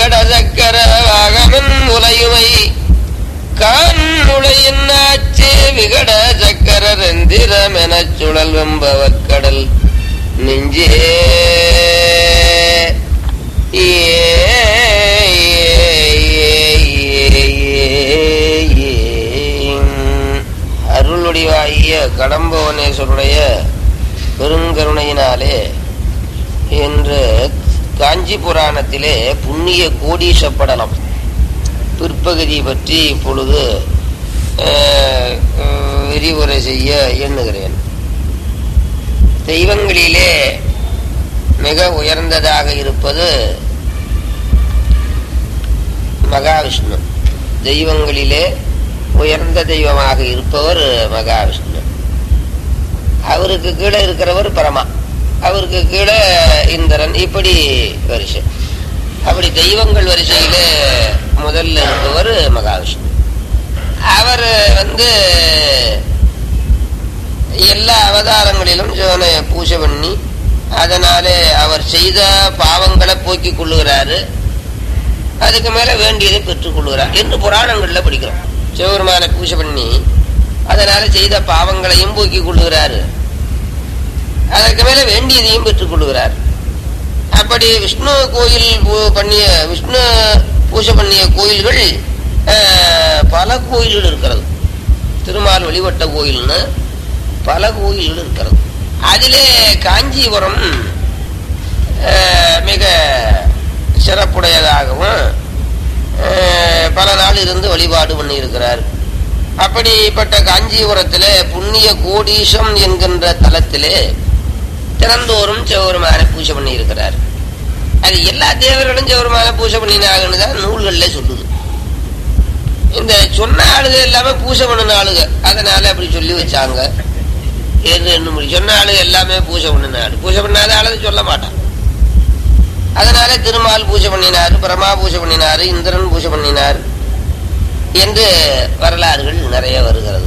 விகட சக்கர வாகமன் உலையுமை கான்முளையின் ஆச்சே விகட சக்கர ரந்திரமெனச் சுழல் வெம்பவக்கடல் நெஞ்சே ஏ, அருளுடைவாகிய கடம்பவனேஸ்வருடைய பெருங்கருணையினாலே என்று காஞ்சி புராணத்திலே புண்ணிய கோடீசப்படலம் பிற்பகுதி பற்றி இப்பொழுது அஹ், அஹ், விரிவுரை செய்ய எண்ணுகிறேன் தெய்வங்களிலே மிக உயர்ந்ததாக இருப்பது மகாவிஷ்ணு தெய்வங்களிலே உயர்ந்த தெய்வமாக இருப்பவர் மகாவிஷ்ணு அவருக்கு கீழே இருக்கிறவர் பரமா அவருக்கு கீழே இந்திரன் இப்படி வரிசை அப்படி தெய்வங்கள் வரிசையில முதல்ல இருப்பவர் மகாவிஷ்ணு அவர் வந்து எல்லா அவதாரங்களிலும் சிவனை பூஜை பண்ணி அதனாலே அவர் செய்த பாவங்களை போக்கிக் கொள்ளுகிறாரு அதுக்கு மேல வேண்டியதை பெற்றுக் கொள்கிறார் என்று புராணங்கள்ல படிக்கிறோம் சிவபெருமானை பூஜை பண்ணி அதனால செய்த பாவங்களையும் போக்கிக் கொள்ளுகிறாரு அதற்கு மேல வேண்டியதையும் பெற்றுக் கொள்ளுகிறார் அப்படி விஷ்ணு கோயில் பூ- பண்ணிய விஷ்ணு பூஜை பண்ணிய கோயில்கள் அஹ், பல கோயில்கள் இருக்கிறது திருமால் வழிபட்ட கோயில்னு பல கோயில்கள் இருக்கிறது அதிலே காஞ்சிபுரம் அஹ், மிக சிறப்புடையதாகவும் அஹ், பல நாள் இருந்து வழிபாடு பண்ணி இருக்கிறார் அப்படிப்பட்ட காஞ்சிபுரத்திலே புண்ணிய கோடீசம் என்கின்ற தலத்திலே திறந்தோறும் சிவபெருமான பூஜை பண்ணி இருக்கிறார் அது எல்லா தேவர்களும் சிவபெருமான பூஜை பண்ணினாங்கன்னு தான் நூல்கள்ல சொல்லுது இந்த சொன்ன ஆளுக எல்லாமே பூஜை பண்ணின ஆளுக அதனால அப்படி சொல்லி வச்சாங்க என்று எண்ணு முடி சொன்ன ஆளுக எல்லாமே பூஜை பண்ணின ஆளு பூஜை பண்ணாத ஆளு சொல்ல மாட்டான் அதனால திருமால் பூஜை பண்ணினார் பிரமா பூஜை பண்ணினார் இந்திரன் பூஜை பண்ணினார் என்று வரலாறுகள் நிறைய வருகிறது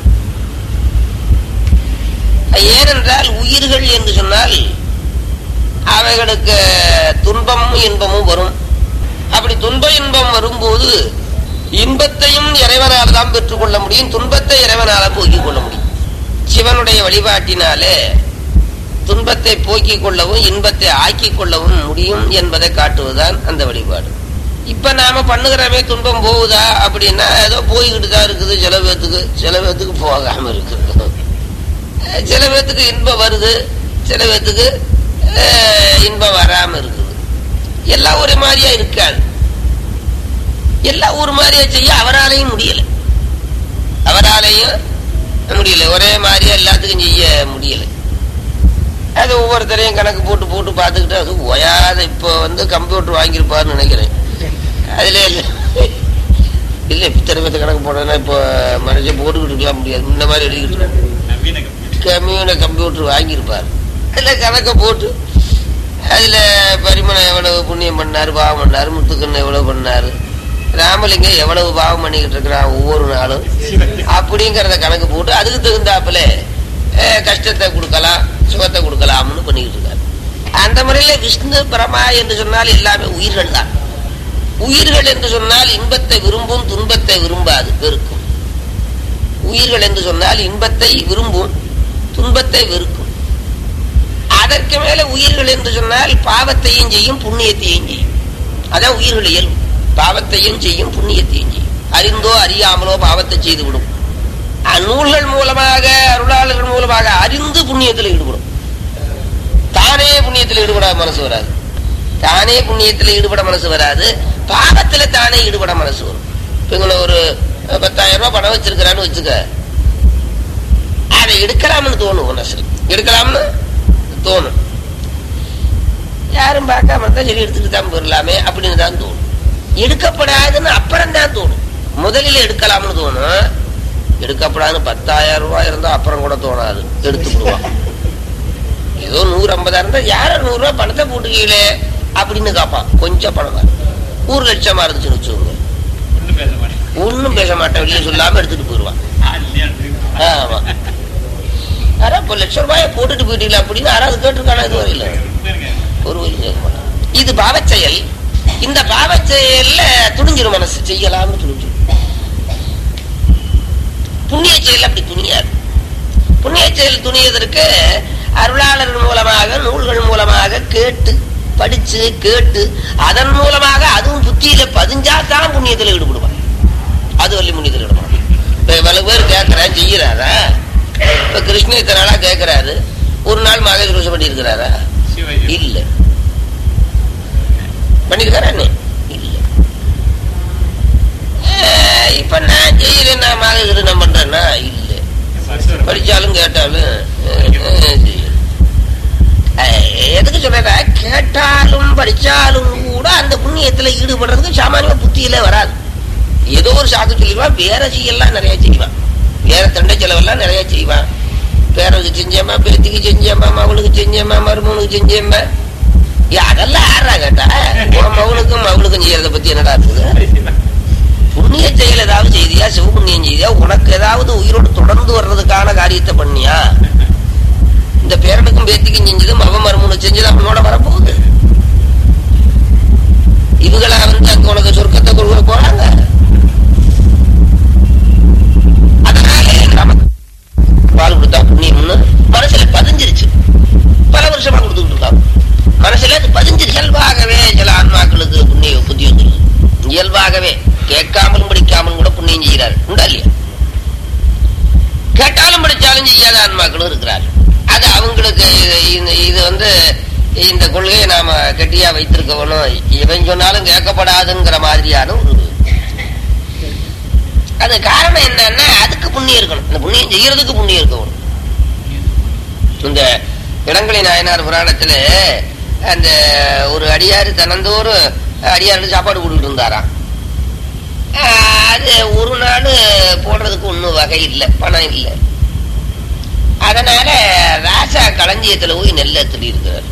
ஏனென்றால் உயிர்கள் என்று சொன்னால் அவைகளுக்கு துன்பமும் இன்பமும் வரும் அப்படி துன்ப இன்பம் வரும்போது இன்பத்தையும் இறைவனால் தான் பெற்றுக்கொள்ள முடியும் துன்பத்தை இறைவனால போக்கிக் கொள்ள முடியும் சிவனுடைய வழிபாட்டினாலே துன்பத்தை போக்கிக் கொள்ளவும் இன்பத்தை ஆக்கிக் கொள்ளவும் முடியும் என்பதை காட்டுவதுதான் அந்த வழிபாடு இப்ப நாம பண்ணுகிறமே துன்பம் போகுதா அப்படின்னா ஏதோ போய்கிட்டு தான் இருக்குது சில பேத்துக்கு சில பேத்துக்கு போகாம இருக்குது சில பேத்துக்கு இன்பம் வருது சில பேத்துக்கு அஹ், இன்பம் வராம இருக்குது எல்லாம் ஒரே மாதிரியா இருக்காது எல்லாம் ஒரு மாதிரியா செய்ய அவராலையும் முடியல அவராலையும் முடியல ஒரே மாதிரியா எல்லாத்துக்கும் செய்ய முடியல அது ஒவ்வொருத்தரையும் கணக்கு போட்டு போட்டு பார்த்துக்கிட்டு அது ஓயாத இப்போ வந்து கம்ப்யூட்டர் வாங்கியிருப்பாருன்னு நினைக்கிறேன் அதுல இல்ல இல்ல இத்தனை பேர்த்த கணக்கு போடணும்னா இப்போ மனுஷன் போட்டுக்கிட்டு இருக்கலாம் முடியாது இந்த மாதிரி எழுதிக்கிட்டு நவீன கம்ப்யூட்டர் கம்மியூன கம்ப்யூட்டர் வாங்கியிருப்பார் அதுல கணக்கை போட்டு அதுல பரிமளம் எவ்வளவு புண்ணியம் பண்ணாரு பாவம் பண்ணாரு முத்துக்கண்ணன் எவ்வளவு பண்ணாரு ராமலிங்கம் எவ்வளவு பாவம் பண்ணிக்கிட்டு இருக்கிறான் ஒவ்வொரு நாளும் அப்படிங்கறத கணக்கு போட்டு அதுக்கு தகுந்தாப்புல அஹ், கஷ்டத்தை கொடுக்கலாம் சுகத்தை கொடுக்கலாம்னு பண்ணிக்கிட்டு இருக்காரு அந்த முறையில விஷ்ணு பிரமா என்று சொன்னால் எல்லாமே உயிர்கள் தான் உயிர்கள் என்று சொன்னால் இன்பத்தை விரும்பும் துன்பத்தை விரும்பாது வெறுக்கும் உயிர்கள் என்று சொன்னால் இன்பத்தை விரும்பும் துன்பத்தை வெறுக்கும் அதற்கு மேல உயிர்கள் என்று சொன்னால் பாவத்தையும் செய்யும் புண்ணியத்தையும் செய்யும் அதான் உயிர்கள் இயல்பு பாவத்தையும் செய்யும் புண்ணியத்தையும் செய்யும் அறிந்தோ அறியாமலோ பாவத்தை செய்து விடும் அஹ் நூல்கள் மூலமாக அருளாளர்கள் மூலமாக அறிந்து புண்ணியத்தில் ஈடுபடும் தானே புண்ணியத்தில் ஈடுபட மனசு வராது தானே புண்ணியத்தில் ஈடுபட மனசு வராது பாவத்துல தானே ஈடுபட மனசு வரும் இப்ப இவனை ஒரு அஹ், பத்தாயிரம் ரூபாய் பணம் வச்சிருக்கிறான்னு வச்சுக்க அதை எடுக்கலாம்னு தோணும் மனசு எடுக்கலாம்னு தோணும் யாரும் பார்க்காம இருந்தா சரி எடுத்துட்டு தான் போயிடலாமே அப்படின்னு தான் தோணும் எடுக்கப்படாதுன்னு அப்புறம் தான் தோணும் முதலில் எடுக்கலாம்னு தோணும் எடுக்கப்படாதுன்னு பத்தாயிரம் ரூபாய் இருந்தா அப்புறம் கூட தோணாது எடுத்து விடுவான் ஏதோ நூறு ஐம்பதாயிரம் இருந்தா யாரும் நூறு ரூபாய் பணத்தை போட்டுக்கீங்களே அப்படின்னு கேட்பான் கொஞ்சம் பணம் தான் நூறு லட்சமா இருந்துச்சுன்னு வச்சுக்கோங்க ஒண்ணும் பேச மாட்டேன் ஒன்னும் பேச மாட்டேன் வெளியே சொல்லாம எடுத்துட்டு போயிடுவான் ஆ, இல்லையா இருக்கு. ஆமா யாரா இப்போ லட்சம் ரூபாய போட்டுட்டு போயிட்டீங்களா அப்படின்னு யாராவது கேட்டிருக்கானா இது வரையில இருங்க. ஒரு வழி கேட்க மாட்டான் இது பாவச் செயல் இந்த பாவச் செயல்ல துணிஞ்சிரும் மனசு செய்யலாம்னு துணிஞ்சிரும் புண்ணிய செயல் அப்படி துணியாது புண்ணிய செயல் துணியதற்கு அருளாளர் மூலமாக நூல்கள் மூலமாக கேட்டு படிச்சு கேட்டு அதன் மூலமாக அதுவும் புத்தியில பதிஞ்சாதான் புண்ணியத்துல ஈடுபடுவான் அது வள்ளி புண்ணியத்தில் ஈடுபடும் இப்ப பல பேர் கேட்கிறேன் செய்யறாரா இப்ப கிருஷ்ண இத்தனை நாளா கேட்கிறாரு ஒரு நாள் மகேஷ் ரோஷம் பண்ணி இருக்கிறாரா சிவஜி இல்ல பண்ணிருக்காரா என்ன இல்ல அஹ் இப்ப நான் செய்யறேன் நான் மகேஷ் நான் பண்றேன்னா இல்ல படிச்சாலும் கேட்டாலும் அஹ், அஹ், செய்யல. அஹ், எதுக்கு சொல்றா கேட்டாலும் படிச்சாலும் கூட அந்த புண்ணியத்துல ஈடுபடுறதுக்கு சாமானிய புத்தியில வராது ஏதோ ஒரு சாக்கு சொல்லிடுவான் வேற செய்யலாம் நிறைய செய்வான் வேற தண்டை செலவெல்லாம் நிறைய செய்வான் பேரனுக்கு செஞ்சேம்மா பேத்திக்கு செஞ்சேம்மா மகளுக்கு செஞ்சேம்மா மருமனுக்கு செஞ்சேம்மா ஏ, அதெல்லாம் யாரா கேட்டா உன் மகனுக்கும் மகளுக்கும் செய்யறத பத்தி என்னடா இருக்குது புண்ணிய செயல் ஏதாவது செய்தியா சிவபுண்ணியம் செய்தியா உனக்கு ஏதாவது உயிரோடு தொடர்ந்து வர்றதுக்கான காரியத்தை பண்ணியா இந்த பேரனுக்கும் பேத்திக்கும் செஞ்சது மக மருமனுக்கு செஞ்சது அவனோட வரப்போகுது இவங்களா வந்து அங்க உனக்கு சொர்க்கத்தை கொடுக்க போறாங்க அதனாலே நமக்கு பால் கொடுத்தா புண்ணியம்னு மனசுல பதிஞ்சிருச்சு பல வருஷமா கொடுத்துக்கிட்டு இருக்காங்க மனசுல அது பதிஞ்சிருச்சு இயல்பாகவே சில ஆன்மாக்களுக்கு புண்ணிய புத்தி வந்துருது இயல்பாகவே கேட்காமலும் படிக்காமலும் கூட புண்ணியம் செய்கிறார் உண்டா இல்லையா கேட்டாலும் படிச்சாலும் செய்யாத ஆன்மாக்களும் இருக்கிறார் அது அவங்களுக்கு இது- இது- இது வந்து இந்த கொள்கையை நாம கெட்டியா வைத்திருக்கணும் இவன் சொன்னாலும் கேட்கப்படாதுங்கிற மாதிரியான ஒரு அது காரணம் என்னன்னா அதுக்கு புண்ணியம் இருக்கணும் இந்த புண்ணியம் செய்யறதுக்கு புண்ணியம் இருக்கணும் இந்த இளங்கலை நாயனார் புராணத்துல அந்த ஒரு அடியார் தினந்தோறும் அடியாருக்கு சாப்பாடு கொடுத்துட்டு இருந்தாராம் ஆஹ் அது ஒரு நாள் போடுறதுக்கு ஒன்றும் வகை இல்லை பணம் இல்லை அதனால ராசா களஞ்சியத்துல போய் நெல்லை திருடி இருக்கிறார்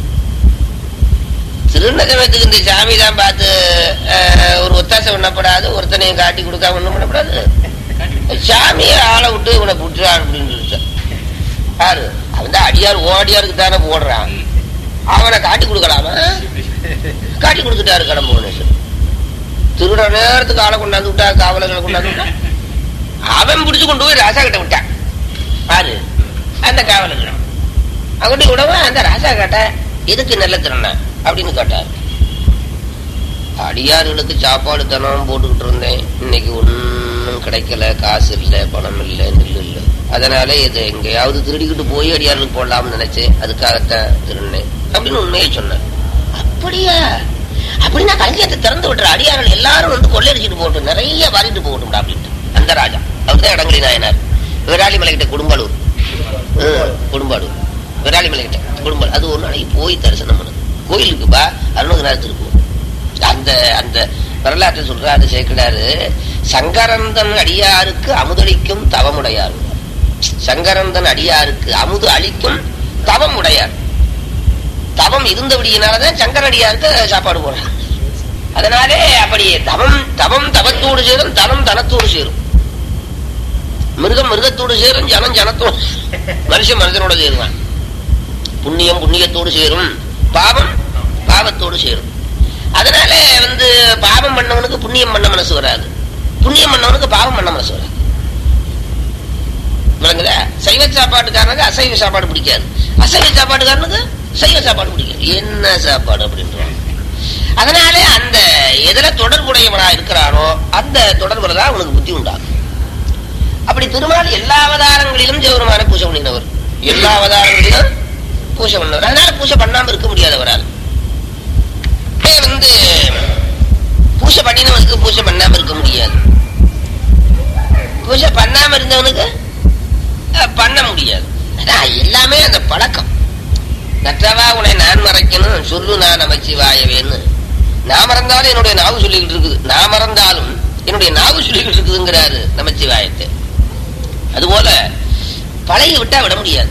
திருநகரத்துக்கு இந்த சாமி தான் பார்த்து ஆஹ், ஒரு ஒத்தாசை பண்ணப்படாது ஒருத்தனையும் காட்டி கொடுக்காம ஒண்ணும் பண்ணப்படாது சாமியை ஆளை விட்டு இவனை புட்டுறான் அப்படின்னு சொல்லிட்டான். யாரு அவன் தான் அடியார் ஓடியாருக்கு தானே போடுறான் அவனை காட்டி கொடுக்கலாமா காட்டி கொடுத்துட்டாரு கடம்பு கணேசன் திருட நேரத்துக்கு ஆளை கொண்டாந்து விட்டா காவலர்களை கொண்டாந்து விட்டா அவன் பிடிச்சு கொண்டு போய் ராசா கிட்ட விட்டான் யாரு அந்த காவலர்கள் அவன்கிட்ட விடவா அந்த ராசா கேட்ட எதுக்கு நல்ல திறன அப்படின்னு கேட்டார் அடியார்களுக்கு சாப்பாடு தினம் போட்டுக்கிட்டு இருந்தேன் இன்னைக்கு ஒன்றும் கிடைக்கல காசு இல்லை பணம் இல்லை நெல் இல்லை அதனால இதை எங்கேயாவது திருடிக்கிட்டு போய் அடியார்களுக்கு போடலாம்னு நினைச்சேன் அதுக்காகத்தான் திருடினேன் அப்படின்னு உண்மையை சொன்னேன் அப்படியா அப்படின்னா களஞ்சியத்தை திறந்து விட்டுற அடியார்கள் எல்லாரும் வந்து கொள்ளையடிச்சிட்டு போட்டு நிறைய வாரிட்டு போகட்டும்டா அப்படின்ட்டு அந்த ராஜா அவர் தான் இடங்களி நாயனார் விராலிமலை கிட்ட குடும்பாலூர் ம், குடும்பாலூர் விராலிமலை கிட்ட குடும்பம் அது ஒரு நாளைக்கு போய் தரிசனம் பண்ணு கோயிலுக்கு பா அருணகிரார் திருப்பூர் அந்த அந்த வரலாற்றை சொல்றாரு சேர்க்கிறாரு சங்கரந்தன் அடியாருக்கு அமுதளிக்கும் தவமுடையார் சங்கரந்தன் அடியாருக்கு அமுது அளிக்கும் தவம் உடையார் தவம் இருந்தபடியினாலதான் சங்கரடியாருக்கு சாப்பாடு போடுறாங்க அதனாலே அப்படி தவம் தவம் தவத்தோடு சேரும் தனம் தனத்தோடு சேரும் மிருகம் மிருகத்தோடு சேரும் ஜனம் ஜனத்தோடு மனுஷன் மனுஷனோட சேருவான் புண்ணியம் புண்ணியத்தோடு சேரும் பாவம் பாவத்தோடு சேரும் அதனால வந்து பாவம் பண்ணவனுக்கு புண்ணியம் பண்ண மனசு வராது புண்ணியம் பண்ணவனுக்கு பாவம் பண்ண மனசு வராது விளங்குதா சைவ சாப்பாட்டுக்காரனுக்கு அசைவ சாப்பாடு பிடிக்காது அசைவ சாப்பாட்டுக்காரனுக்கு சைவ சாப்பாடு பிடிக்காது என்ன சாப்பாடு அப்படின்றான் அதனாலே அந்த எதுல தொடர்புடையவனா இருக்கிறானோ அந்த தொடர்புல தான் அவனுக்கு புத்தி உண்டாகும் அப்படி திருமால் எல்லா அவதாரங்களிலும் ஜெவருமான பூஜை பண்ணினவர் எல்லா அவதாரங்களிலும் பூஜை பண்ணவர் அதனால பூஜை பண்ணாம இருக்க முடியாதவரால் ஏன் வந்து பூஜை பண்ணினவனுக்கு பூஜை பண்ணாம இருக்க முடியாது பூஜை பண்ணாம இருந்தவனுக்கு அஹ், பண்ண முடியாது அதான் எல்லாமே அந்த பழக்கம் நற்றவா உன்னை நான் மறைக்கணும் சொல்லு நான் நமச்சிவாயவேன்னு நான் மறந்தாலும் என்னுடைய நாவு சொல்லிக்கிட்டு இருக்குது நான் மறந்தாலும் என்னுடைய நாவு சொல்லிக்கிட்டு இருக்குதுங்கிறாரு நமச்சிவாயத்தை அதுபோல பழகி விட்டா விட முடியாது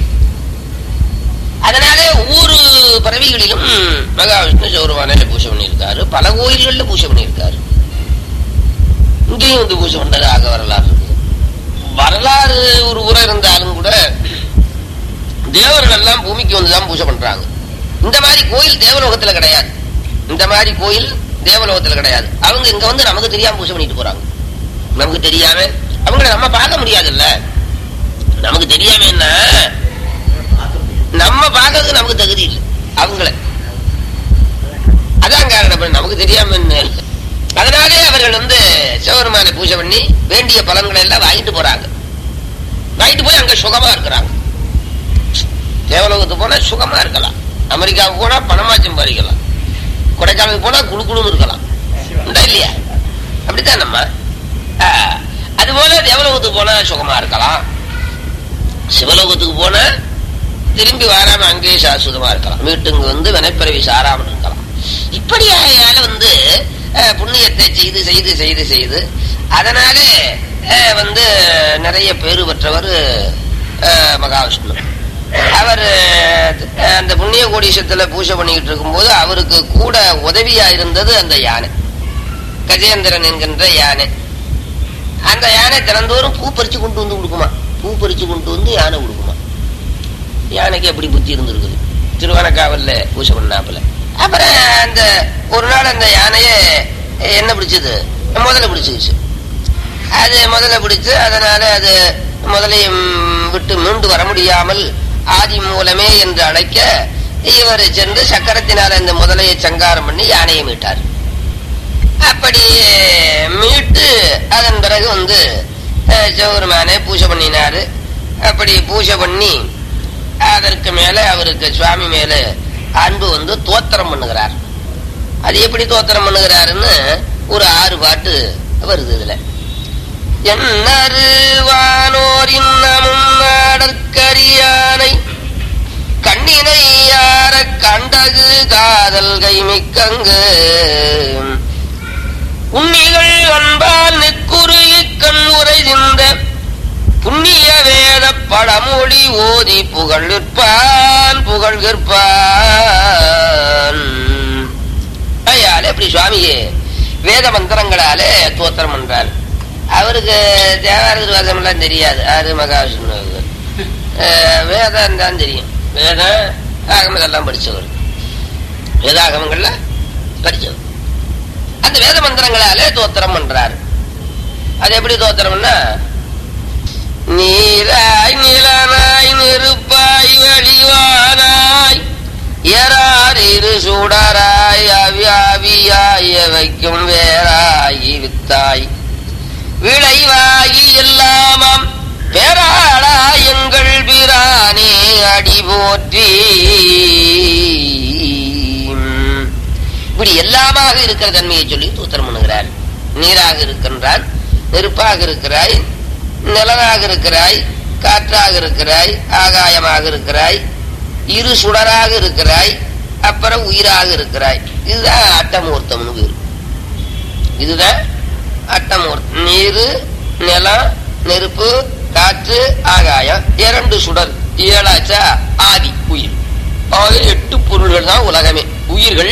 அதனாலே ஒவ்வொரு பறவைகளிலும் மகாவிஷ்ணு சௌரவானையில பூஜை பண்ணியிருக்காரு பல கோயில்கள்ல பூஜை பண்ணியிருக்காரு இங்கேயும் வந்து பூஜை பண்ணதாக வரலாறு இருக்குது வரலாறு ஒரு உரை இருந்தாலும் கூட தேவர்கள் எல்லாம் பூமிக்கு வந்துதான் பூஜை பண்றாங்க இந்த மாதிரி கோயில் தேவலோகத்துல கிடையாது இந்த மாதிரி கோயில் தேவலோகத்துல கிடையாது அவங்க இங்க வந்து நமக்கு தெரியாம பூஜை பண்ணிட்டு போறாங்க நமக்கு தெரியாம அவங்கள நம்ம பார்க்க முடியாதுல்ல நமக்கு தெரியாம என்ன நம்ம பார்க்கறதுக்கு நமக்கு தகுதி இல்லை அவங்கள அதான் காரணம் நமக்கு தெரியாம என்ன அதனாலே அவர்கள் வந்து சிவபெருமானை பூஜை பண்ணி வேண்டிய பலன்களை எல்லாம் வாங்கிட்டு போறாங்க வாங்கிட்டு போய் அங்க சுகமா இருக்கிறாங்க தேவலோகத்துக்கு போனா சுகமா இருக்கலாம் அமெரிக்காவுக்கு போனா பணமா சம்பாதிக்கலாம் கொடைக்கானலுக்கு போனா குழு குழுன்னு இருக்கலாம் உண்டா இல்லையா அப்படித்தான் நம்ம ஆஹ், அதுபோல தேவலோகத்துக்கு போனா சுகமா இருக்கலாம் சிவலோகத்துக்கு போனா திரும்பி வராம அங்கேயே சாஸ்வதமா இருக்கலாம் வீட்டுங்க வந்து வினைப்பிறவி சாராமல் இருக்கலாம் இப்படி ஆகையால வந்து அஹ், புண்ணியத்தை செய்து செய்து செய்து செய்து அதனாலே அஹ், வந்து நிறைய பேரு பெற்றவர் அஹ், மகாவிஷ்ணு அவர் அஹ், அந்த புண்ணிய கோடீசத்துல பூஜை பண்ணிக்கிட்டு இருக்கும்போது அவருக்கு கூட உதவியா இருந்தது அந்த யானை கஜேந்திரன் என்கின்ற யானை அந்த யானை தினந்தோறும் பூ பறிச்சு கொண்டு வந்து கொடுக்குமா பூ பறிச்சு கொண்டு வந்து யானை கொடுக்குமா யானைக்கு எப்படி புத்தி இருந்திருக்குது திருவனக்காவல்ல பூஜை பண்ணாப்புல அப்புறம் அந்த ஒரு நாள் அந்த யானைய என்ன பிடிச்சது முதல்ல பிடிச்சிருச்சு அது முதல்ல பிடிச்சு அதனால அது முதலையும் விட்டு மீண்டு வர முடியாமல் ஆதி மூலமே என்று அழைக்க இவர் சென்று சக்கரத்தினால் அந்த முதலையை சங்காரம் பண்ணி யானையை மீட்டார் அப்படி மீட்டு அதன் பிறகு வந்து அஹ், சிவபெருமானை பூஜை பண்ணினாரு அப்படி பூஜை பண்ணி அதற்கு மேல அவருக்கு சுவாமி மேல அன்பு வந்து தோத்திரம் பண்ணுகிறார் அது எப்படி தோத்திரம் பண்ணுகிறாருன்னு ஒரு ஆறு பாட்டு வருது இதுல என்னருவானோர் இன்னமும் நாடற்கரியானை கண்ணினை யார கண்டகு காதல் கைமிக்கங்கு உன்னிகள் அன்பால் நிற்குருகி கண் உரை சிந்த புண்ணிய வேத பழமொழி ஓதி புகழ் நிற்பான் புகழ் கற்பான் ஐயால எப்படி சுவாமியே வேத மந்திரங்களாலே தோத்திரம் பண்றார் அவருக்கு தேவார திருவாசம் எல்லாம் தெரியாது ஆறு மகாவிஷ்ணுவுக்கு அஹ், வேதம் தான் தெரியும் வேதம் ஆகமம் எல்லாம் படிச்சவர் வேதாகமங்கள்ல படிச்சவர் அந்த வேத மந்திரங்களாலே தோத்திரம் பண்றாரு அது எப்படி தோத்திரம்னா நீராய் நிலனாய் நெருப்பாய் வழிவானாய் எறார் இரு சுடராய் அவியாவியாய் வைக்கும் வேறாய் வித்தாய் விளைவாகி எல்லாமாம் பேராளா எங்கள் பிரானே அடி போற்றி இப்படி எல்லாமாக இருக்கிற தன்மையை சொல்லி தூத்திரம் பண்ணுகிறார் நீராக இருக்கின்றான் நெருப்பாக இருக்கிறாய் நிலனாக இருக்கிறாய் காற்றாக இருக்கிறாய் ஆகாயமாக இருக்கிறாய் இரு சுடராக இருக்கிறாய் அப்புறம் உயிராக இருக்கிறாய் இதுதான் அட்டமூர்த்தம்னு பேரு இதுதான் அட்டமூர்த்தம் நீரு நிலம் நெருப்பு காற்று ஆகாயம் இரண்டு சுடர் ஏழாச்சா ஆதி உயிர் ஆக எட்டு பொருள்கள் தான் உலகமே உயிர்கள்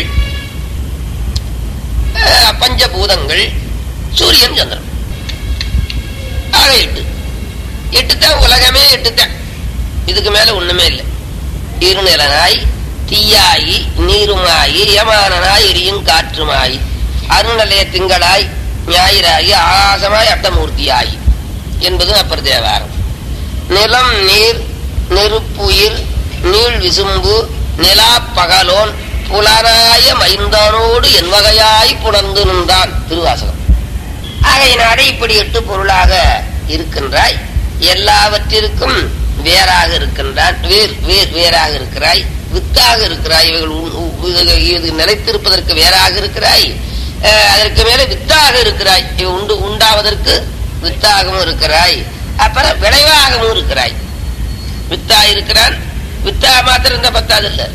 அஹ், பஞ்சபூதங்கள் சூரியன் சந்திரன் ஆக எட்டு எட்டு தான் உலகமே எட்டு தான் இதுக்கு மேல ஒண்ணுமே இல்லை இருநிலனாய் தீயாயி நீருமாயி யமானனாய் எரியும் காற்றுமாயி அருணலய திங்களாய் ஞாயிறாகி ஆகாசமாய் அட்டமூர்த்தியாயி என்பது அப்பர் தேவாரம் நிலம் நீர் நெருப்புயிர் நீள் விசும்பு நிலா பகலோன் புலனாய மைந்தானோடு என் வகையாய் புணர்ந்து நின்றான் திருவாசகம் ஆகையினாலே இப்படி எட்டு பொருளாக இருக்கின்றாய் எல்லாவற்றிற்கும் வேறாக இருக்கின்றான் வேர் வேர் வேறாக இருக்கிறாய் வித்தாக இருக்கிறாய் இவைகள் உன்- உ- இது- இது நிலைத்திருப்பதற்கு வேறாக இருக்கிறாய் அஹ், அதற்கு மேல வித்தாக இருக்கிறாய் இவை உண்டு உண்டாவதற்கு வித்தாகவும் இருக்கிறாய் அப்புறம் விளைவாகவும் இருக்கிறாய் வித்தா இருக்கிறான் வித்தா மாத்திரம் இருந்தா பத்தாது இல்ல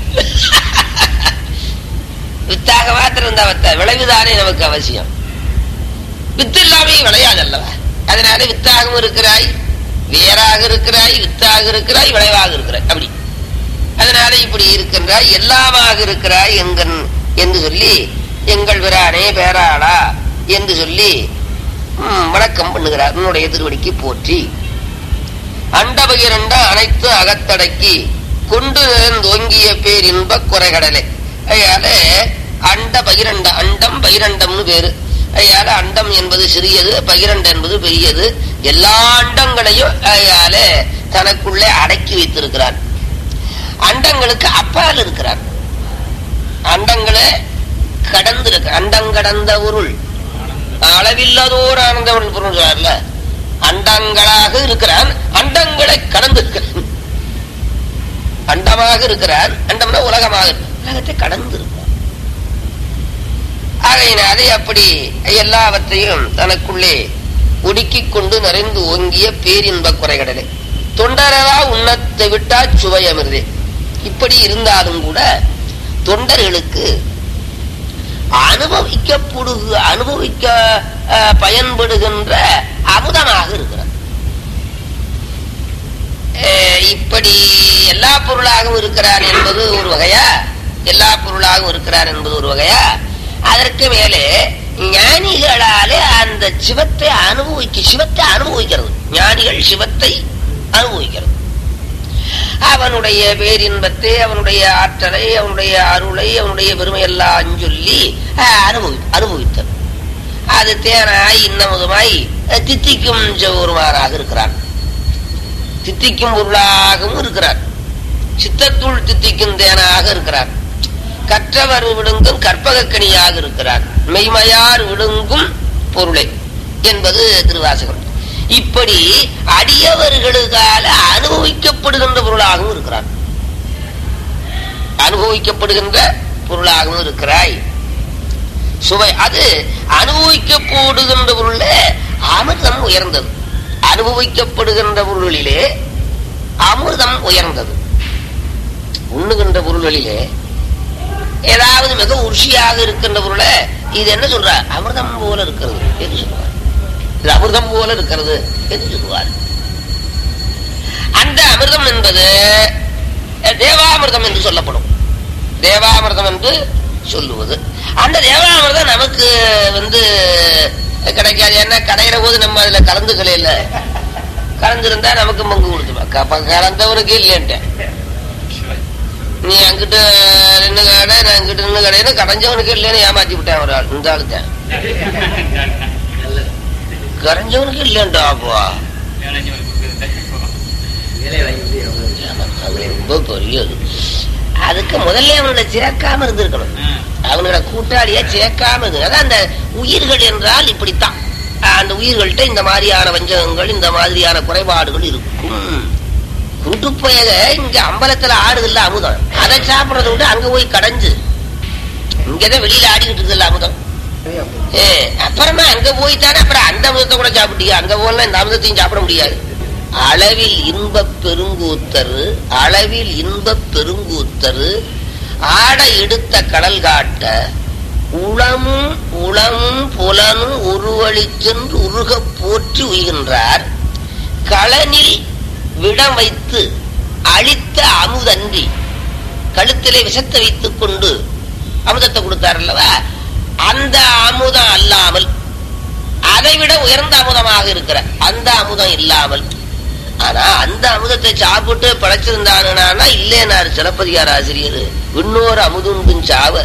வித்தாக மாத்திரம் இருந்தா பத்தா விளைவுதானே நமக்கு அவசியம் வித்து இல்லாமே விளையாது அல்லவா அதனால வித்தாகவும் இருக்கிறாய் வேறாக இருக்கிறாய் வித்தாக இருக்கிறாய் விளைவாக இருக்கிறாய் அப்படி அதனால இப்படி இருக்கின்றாய் எல்லாமாக இருக்கிறாய் எங்கன் என்று சொல்லி எங்கள் விரானே பேராளா என்று சொல்லி ம், வணக்கம் பண்ணுகிறார் உன்னுடைய திருவடிக்கு போற்றி அண்டபகிரண்ட அனைத்து அகத்தடக்கி கொண்டு நிறைந்தோங்கிய பேரின்ப குறைகடலை அதனால அண்ட பகிரண்ட அண்டம் பகிரண்டம்னு பேரு அயால அண்டம் என்பது சிறியது பகிரண்ட என்பது பெரியது எல்லா அண்டங்களையும் அயால தனக்குள்ளே அடக்கி வைத்திருக்கிறான் அண்டங்களுக்கு அப்பால் இருக்கிறான் அண்டங்களை கடந்து இருக்கு அண்டங்கடந்த உருள் அளவில்லாதோர் ஆனந்த பொருள் சொல்றாருல அண்டங்களாக இருக்கிறான் அண்டங்களை கடந்து இருக்கிறான் அண்டமாக இருக்கிறான் அண்டம்னா உலகமாக இருக்கு. உலகத்தை கடந்து இருக்கிறான் ஆகையினாலே அப்படி எல்லாவற்றையும் தனக்குள்ளே ஒடுக்கிக் கொண்டு நிறைந்து ஓங்கிய பேரின்ப குறைகடலை தொண்டரா உண்ணத்தை விட்டா சுவையமிருதே இப்படி இருந்தாலும் கூட தொண்டர்களுக்கு அனுபவிக்கப்படுகு அனுபவிக்க அஹ், பயன்படுகின்ற அமுதமாக இருக்கிறார் அஹ், இப்படி எல்லா பொருளாகவும் இருக்கிறார் என்பது ஒரு வகையா எல்லா பொருளாகவும் இருக்கிறார் என்பது ஒரு வகையா அதற்கு மேலே ஞானிகளாலே அந்த சிவத்தை அனுபவிக்க சிவத்தை அனுபவிக்கிறது ஞானிகள் சிவத்தை அனுபவிக்கிறது அவனுடைய பேரின்பத்தை அவனுடைய ஆற்றலை அவனுடைய அருளை அவனுடைய பெருமையெல்லாம் சொல்லி அஹ், அனுபவி அனுபவித்தல் அது தேனாய் இன்னமுதுமாய் அஹ், தித்திக்கும் செவ்வொருமாறாக இருக்கிறான் தித்திக்கும் பொருளாகவும் இருக்கிறார் சித்தத்துள் தித்திக்கும் தேனாக இருக்கிறார் கற்றவர் விடுங்கும் கற்பகக்கணியாக இருக்கிறார் மெய்மையார் விடுங்கும் பொருளை என்பது திருவாசகம் இப்படி அடியவர்களுக்கால அனுபவிக்கப்படுகின்ற பொருளாகவும் இருக்கிறார் அனுபவிக்கப்படுகின்ற பொருளாகவும் இருக்கிறாய் சுவை அது அனுபவிக்கப்படுகின்ற பொருள்ல அமிர்தம் உயர்ந்தது அனுபவிக்கப்படுகின்ற பொருளிலே அமிர்தம் உயர்ந்தது உண்ணுகின்ற பொருள்களிலே ஏதாவது மிக உருஷியாக இருக்கின்ற பொருளை இது என்ன சொல்ற அமிர்தம் போல இருக்கிறது என்று சொல்லுவார் இது அமிர்தம் போல இருக்கிறது என்று சொல்லுவார் அந்த அமிர்தம் என்பது அஹ், தேவாமிர்தம் என்று சொல்லப்படும் தேவாமிர்தம் என்று சொல்லுவது அந்த தேவாமிர்தம் நமக்கு வந்து கிடைக்காது ஏன்னா கடையிற போது நம்ம அதுல கலந்துக்கல இல்ல கலந்துருந்தா நமக்கு பங்கு கொடுத்துப்பா கலந்தவனுக்கு இல்லைன்ட்டேன் நீ அங்கிட்ட நின்று கடை நான் இங்கிட்ட நின்று கடைன்னு கடைஞ்சவனுக்கு இல்லைன்னு ஏமாத்தி விட்டேன் ஒரு ஆள் இந்த ஆளு தான் கரைஞ்சவனுக்கு இல்லைன்டா அப்போ அது ரொம்ப பெரியது அதுக்கு முதல்ல அவனை சேர்க்காம இருந்திருக்கணும் அவனோட கூட்டாளியா சேர்க்காம இருந்து அதான் அந்த உயிர்கள் என்றால் இப்படித்தான் ஆஹ் அந்த உயிர்கள்ட்ட இந்த மாதிரியான வஞ்சகங்கள் இந்த மாதிரியான குறைபாடுகள் இருக்கும் குட்டுப்பயக இங்க அம்பலத்துல ஆடுதில்ல அமுதம் அதை சாப்பிடறத விட்டு அங்க போய் கடைஞ்சு இங்கதான் வெளியில ஆடிக்கிட்டு இருக்குல்ல அமுதம் ஏ, அப்புறமா அங்க போய் தானே அப்புறம் அந்த அமுதத்தை கூட சாப்பிட்டீங்க அங்க போனா இந்த அமுதத்தையும் சாப்பிட முடியாது அளவில் இன்பப் பெருங்கூத்தரு அளவில் இன்பப் பெருங்கூத்தரு ஆட எடுத்த கடல் காட்ட உளமும் உளமும் புலனும் உருவழி சென்று உருகப் போற்றி உய்கின்றார் களனில் விடம் வைத்து அழித்த அமுதன்றி கழுத்திலே விஷத்தை வைத்துக் கொண்டு அமுதத்தை கொடுத்தார் அல்லவா அந்த அமுதம் அல்லாமல் அதைவிட உயர்ந்த அமுதமாக இருக்கிற அந்த அமுதம் இல்லாமல் ஆனா அந்த அமுதத்தை சாப்பிட்டு படைச்சிருந்தானுனா இல்லேனாரு சிலப்பதிகார ஆசிரியர் இன்னொரு அமுதுண்டும் சாவ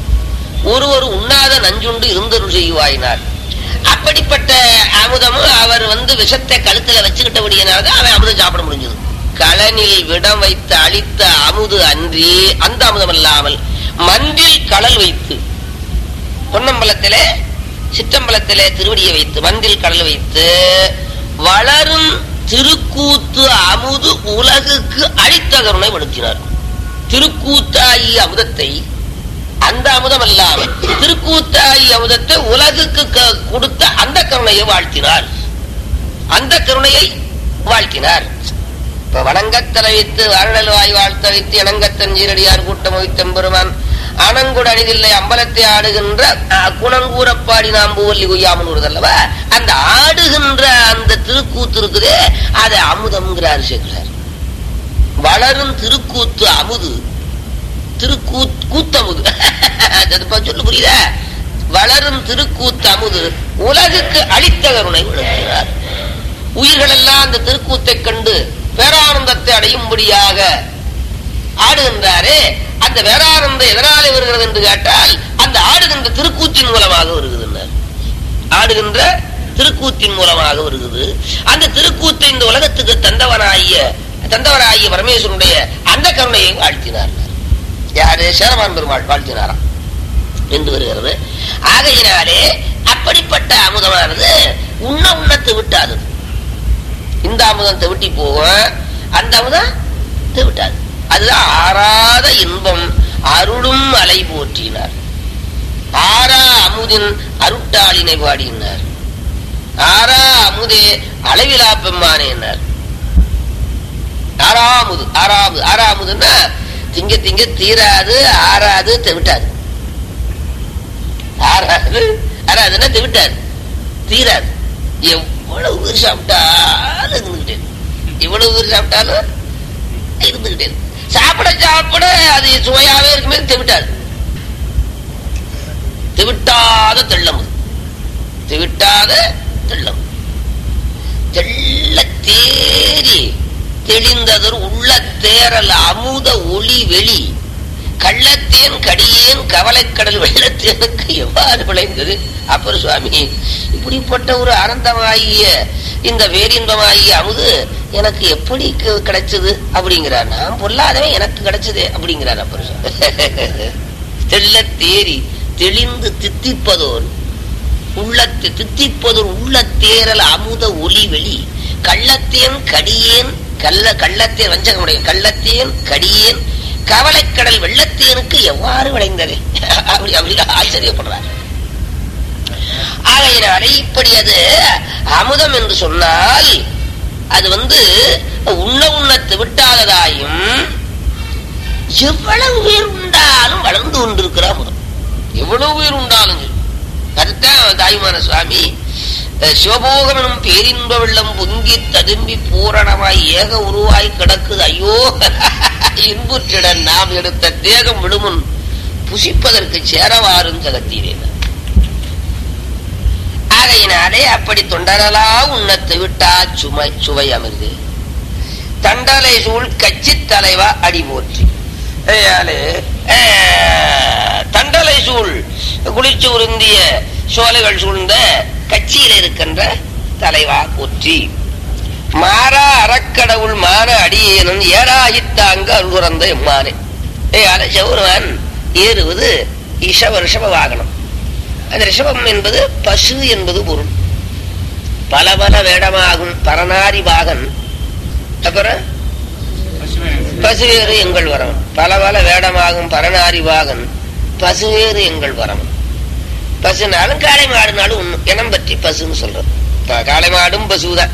ஒருவர் உண்ணாத நஞ்சுண்டு இருந்தருள் செய்வாயினார் அப்படிப்பட்ட அமுதமும் அவர் வந்து விஷத்தை கழுத்துல வச்சுக்கிட்டபடியினால்தான் அவன் அமுதம் சாப்பிட முடிஞ்சது களனில் விடம் வைத்து அழித்த அமுது அன்றி அந்த அமுதம் இல்லாமல் மந்தில் கடல் வைத்து பொன்னம்பலத்திலே சிற்றம்பலத்திலே திருவடியை வைத்து மந்தில் கடல் வைத்து வளரும் திருக்கூத்து அமுது உலகுக்கு அழித்த கருணை படுத்தினார் திருக்கூத்தாயி அமுதத்தை அந்த அமுதம் அல்லாமல் திருக்கூத்தாயி அமுதத்தை உலகுக்கு க- கொடுத்த அந்த கருணையை வாழ்த்தினார் அந்த கருணையை வாழ்த்தினார் இப்ப வணங்கத்தலை வைத்து வாழ்நல் வாய் வாழ்த்த வைத்து இணங்கத்தன் ஜீரடியார் கூட்டம் வைத்தெம்பெருமான் அணங்குட அணிதில்லை அம்பலத்தை ஆடுகின்ற அஹ், குணங்கூரப்பாடி நாம் பூவல்லி கொய்யாமன் அல்லவா அந்த ஆடுகின்ற அந்த திருக்கூத்து இருக்குதே அதை அமுதம்ங்கிறார் சேர்க்கிறார் வளரும் திருக்கூத்து அமுது திருக்கூத் கூத்தமுது அது இப்ப சொல்லு புரியுதா வளரும் திருக்கூத்து அமுது உலகுக்கு அளித்த கருணை விளக்குகிறார் உயிர்கள் எல்லாம் அந்த திருக்கூத்தை கண்டு பேரானந்தத்தை அடையும்படியாக ஆடுகின்றாரே அந்த வேதானந்தம் எதனாலே வருகிறது என்று கேட்டால் அந்த ஆடுகின்ற திருக்கூத்தின் மூலமாக வருகிறது ஆடுகின்ற திருக்கூத்தின் மூலமாக வருகிறது அந்த திருக்கூத்தை இந்த உலகத்துக்கு தந்தவனாகிய தந்தவனாகிய பரமேஸ்வரனுடைய அந்த கருணையை வாழ்த்தினார் யாரு சேரமான் பெருமாள் வாழ்த்தினாராம் என்று வருகிறது ஆகையினாலே அப்படிப்பட்ட அமுதமானது உண்ண உண்ணத்தை விட்டாது இந்த அமுதம் தெவிட்டி போகும் அந்த அமுதம் தெவிட்டாது அதுதான் ஆறாத இன்பம் அருளும் அலை போற்றினார் ஆறா அமுதின் அருட்டாளினை பாடினார் ஆறா அமுதே அளவிலா பெம்மானேனார் ஆறாமுது ஆறாமுது ஆறாமுதுன்னா திங்க திங்க தீராது ஆறாது தெவிட்டாது ஆறாது ஆறாதுன்னா தெவிட்டாது தீராது எவ்வளவு பேர் சாப்பிட்டாலும் இருந்துகிட்டே இருக்கு. எவ்வளவு பேர் சாப்பிட்டாலும் இருந்துகிட்டே இருக்கு. சாப்பிட சாப்பிட அது சுவையாவே இருக்குமே தெவிட்டாது தெவிட்டாத தெள்ளம் தெவிட்டாத தெள்ளம் தெள்ள தேறி தெளிந்ததொரு உள்ள தேரல் அமுத ஒளி வெளி கள்ளத்தேன் கடியேன் கவலைக்கடல் வெள்ளத்தேனுக்கு எவ்வாறு விளைந்தது அப்பர் சுவாமி இப்படிப்பட்ட ஒரு ஆனந்தமாகிய இந்த வேரின்பமாகிய அமுது எனக்கு எப்படி கி- கிடைச்சது அப்படிங்கிறார் நான் பொல்லாதவன் எனக்கு கிடைச்சதே அப்படிங்கிறார் அப்பர் சுவாமி தெள்ள தேறி தெளிந்து தித்திப்பதோர் உள்ளத்து தித்திப்பதோர் உள்ள தேரல் அமுத ஒளி வெளி கள்ளத்தேன் கடியேன் கள்ள கள்ளத்தேன் வஞ்சகமுடைய கள்ளத்தேன் கடியேன் கவலைக்கடல் வெள்ளத்தேனுக்கு எவ்வாறு விளைந்தது அப்படி அப்படி ஆச்சரியப்படுறார் ஆகையினாலே இப்படி அது அமுதம் என்று சொன்னால் அது வந்து உண்ண உண்ணத்து விட்டாததாயும் எவ்வளவு பேர் உண்டாலும் வளர்ந்து கொண்டிருக்கிற அமுதம் எவ்வளவு பேர் உண்டாலும் சரி. அதுதான் தாய்மான சுவாமி அஹ், சிவபோகம் எனும் பேரின்ப வெள்ளம் பொங்கி ததும்பி பூரணமாய் ஏக உருவாய் கிடக்குது ஐயோ இன்புற்றிட நாம் எடுத்த தேகம் விடுமுன் புசிப்பதற்கு சேரவாரும் ஜகத்தீரேன் ஆகையினாலே அப்படி தொண்டரலா உண்ணத்தை விட்டா சுமை சுவை அமிர்து தண்டலை சூழ் கட்சி தலைவா அடி போற்றி ஏயாலே, ஏ, தண்டலை சூழ் குளிர்ச்சி உருந்திய சோலைகள் சூழ்ந்த கட்சியில் இருக்கின்ற தலைவா போற்றி மாறா அறக்கடவுள் மான அடியேனும் ஏறாயித்தாங்க அருள்குறந்த எம்மானே ஏயால சௌரவன் ஏறுவது இஷவ ரிஷப வாகனம் அந்த ரிஷபம் என்பது பசு என்பது பொருள் பல பல வேடமாகும் பரநாரி வாகன் அப்புறம் பசுவேறு எங்கள் வரம் பல பல வேடமாகும் பரநாரி வாகன் பசுவேறு எங்கள் வரம் பசுனாலும் காளை மாடுனாலும் ஒண்ணு இனம் பற்றி பசுன்னு சொல்றது ப- காளை மாடும் பசுதான்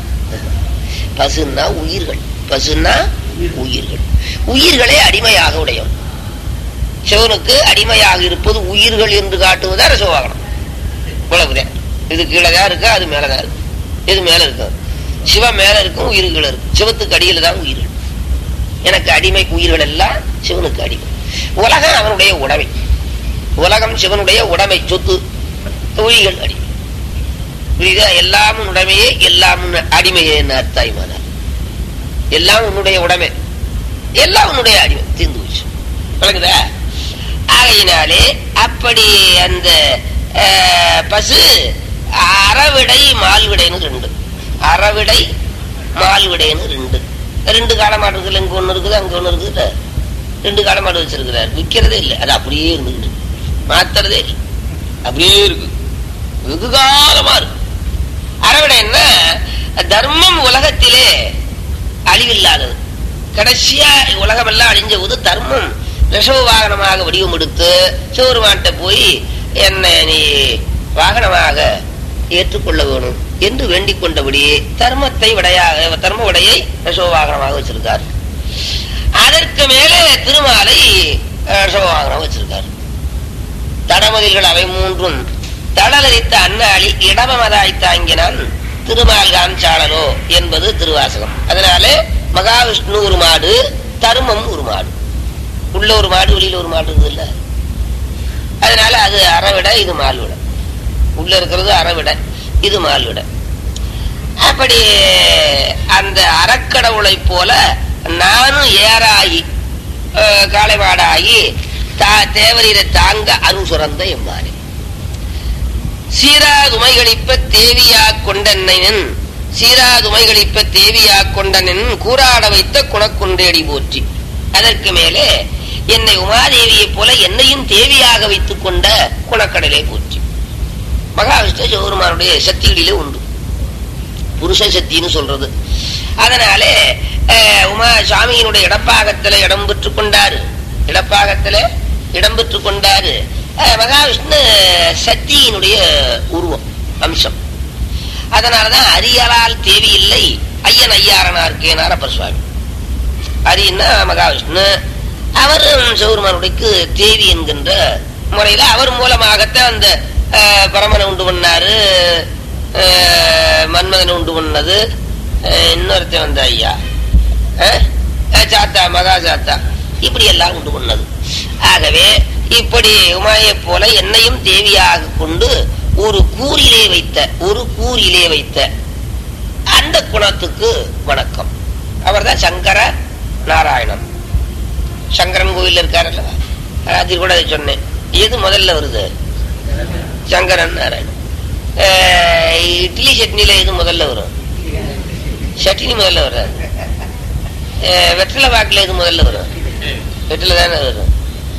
பசுன்னா உயிர்கள் பசுன்னா உயிர்கள் உயிர்களை அடிமையாக உடையவன் சிவனுக்கு அடிமையாக இருப்பது உயிர்கள் என்று காட்டுவதா ரசவாகனம் இவ்வளவுதான் இது கீழதான் இருக்கு அது மேலதான் இருக்கு இது மேல இருக்கு சிவன் மேல இருக்கும் உயிர்கள் இருக்கு சிவத்துக்கு அடியில தான் உயிர்கள் எனக்கு அடிமை உயிர்கள் எல்லாம் சிவனுக்கு அடிமை உலகம் அவனுடைய உடைமை உலகம் சிவனுடைய உடைமை சொத்து உயிர்கள் அடிமை புரியுதா எல்லாம் உன் உடைமையே எல்லாம் உன் அடிமையே தாய்மானார் எல்லாம் உன்னுடைய உடைமை எல்லாம் உன்னுடைய அடிமை தீர்ந்து போச்சு விளங்குதா ஆகையினாலே அப்படி அந்த அஹ், பசு அறவிடை மால்விடைன்னு ரெண்டு அறவிடை மால்விடைன்னு ரெண்டு ரெண்டு காலமாடு இருக்குல்ல இங்க ஒண்ணு இருக்குது அங்க ஒண்ணு இருக்குது ரெண்டு காலமாடு வச்சிருக்கிறார் விக்கிறதே இல்லை அது அப்படியே இருந்துகிட்டு மாத்துறதே இல்லை அப்படியே இருக்கு வெகு காலமா இருக்கு அறவிடை என்ன தர்மம் உலகத்திலே அழிவில்லாதது கடைசியா உலகம் எல்லாம் அழிஞ்ச போது தர்மம் ரிஷவ வாகனமாக வடிவம் எடுத்து சிவருமான்ட்ட போய் என்ன நீ வாகனமாக ஏற்றுக்கொள்ள வேணும் என்று வேண்டிக் கொண்டபடியே தர்மத்தை விடையாக தர்ம உடையை ரிஷவ வாகனமாக வச்சிருக்கார் அதற்கு மேலே திருமாலை அஹ், ரிஷவ வாகனம் வச்சிருக்கார் தடமதில்கள் அவை மூன்றும் தடலரித்த அண்ணாளி இடமமதாய் தாங்கினான் திருமால் காமிச்சாளனோ என்பது திருவாசகம் அதனாலே மகாவிஷ்ணு ஒரு மாடு தருமம் ஒரு மாடு உள்ள ஒரு மாடு வெளியில ஒரு மாடு இருக்குது இல்ல அதனால அது அறவிட இது மால்விட உள்ள இருக்கிறது அறவிட இது மால்விட அப்படி அந்த அறக்கடவுளை போல நானும் ஏறாகி அஹ், காளைமாடாகி தா தேவரீரை தாங்க அருள் சுரந்த எம்மாறி சீராதுமைகளிப்ப தேவியா கொண்டனின் சீராதுமைகளிப்ப தேவியா கொண்டனின் கூறாட வைத்த குணக்குன்றேடி போற்றி அதற்கு மேலே என்னை உமாதேவியைப் போல என்னையும் தேவியாக வைத்துக் கொண்ட குணக்கடலை போற்றி மகாவிஷ்ணு சிவபெருமானுடைய சக்திகளிலே உண்டு புருஷ சக்தின்னு சொல்றது அதனாலே அஹ், உமா சுவாமியினுடைய இடப்பாகத்துல இடம் பெற்று கொண்டாரு இடப்பாகத்துல இடம் பெற்று கொண்டாரு அஹ், மகாவிஷ்ணு சக்தியினுடைய உருவம் அம்சம் அதனாலதான் அரியலால் தேவி இல்லை ஐயன் ஐயாரனார் கேனார் அப்பர் சுவாமி அரியன்னா மகாவிஷ்ணு அவர் சிவபெருமானுடைக்கு தேவி என்கின்ற முறையில அவர் மூலமாகத்தான் அந்த அஹ், பரமனை உண்டு பண்ணாரு அஹ், மன்மதனை உண்டு பண்ணது அஹ், இன்னொருத்தன் வந்த ஐயா அஹ், அஹ், சாத்தா மகா சாத்தா இப்படி எல்லாம் உண்டு பண்ணது ஆகவே இப்படி உமாயை போல என்னையும் தேவியாக கொண்டு ஒரு கூறிலே வைத்த ஒரு கூறிலே வைத்த அந்த குணத்துக்கு வணக்கம் அவர்தான் சங்கர நாராயணன் சங்கரன் கோயில் இருக்காருல்ல அது கூட சொன்னேன் எது முதல்ல வருது சங்கரன் நாராயணன் அஹ், இட்லி சட்னில எது முதல்ல வரும் சட்னி முதல்ல வராது அஹ், வெற்றிலை பாட்டில் எது முதல்ல வரும் வெற்றிலை தானே வரும்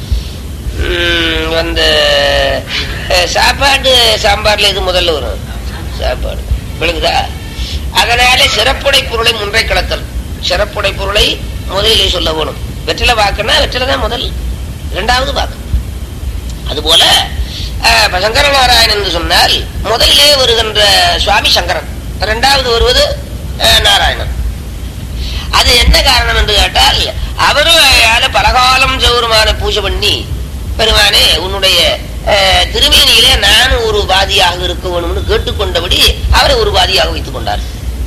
உம், வந்து அஹ், சாப்பாடு சாம்பார்ல எது முதல்ல வரும் சாப்பாடு விழுங்குதா அதனாலே சிறப்புடை பொருளை முன்றை கிளத்தல் சிறப்புடை பொருளை முதலிலே சொல்ல வேணும் வெற்றிலை வாக்குன்னா வெற்றிலை தான் முதல் இரண்டாவது வாக்கு அதுபோல அஹ், இப்ப சங்கர நாராயணன் என்று சொன்னால் முதலிலே வருகின்ற சுவாமி சங்கரன் இரண்டாவது வருவது அஹ், நாராயணன் அது என்ன காரணம் என்று கேட்டால் அவரும் அயால பலகாலம் சௌரமான பூஜை பண்ணி பெருமானே உன்னுடைய அஹ், திருமேனியிலே நானும் ஒரு பாதியாக இருக்க வேணும்னு கேட்டுக்கொண்டபடி அவரை ஒரு பாதியாக வைத்துக் கொண்டார்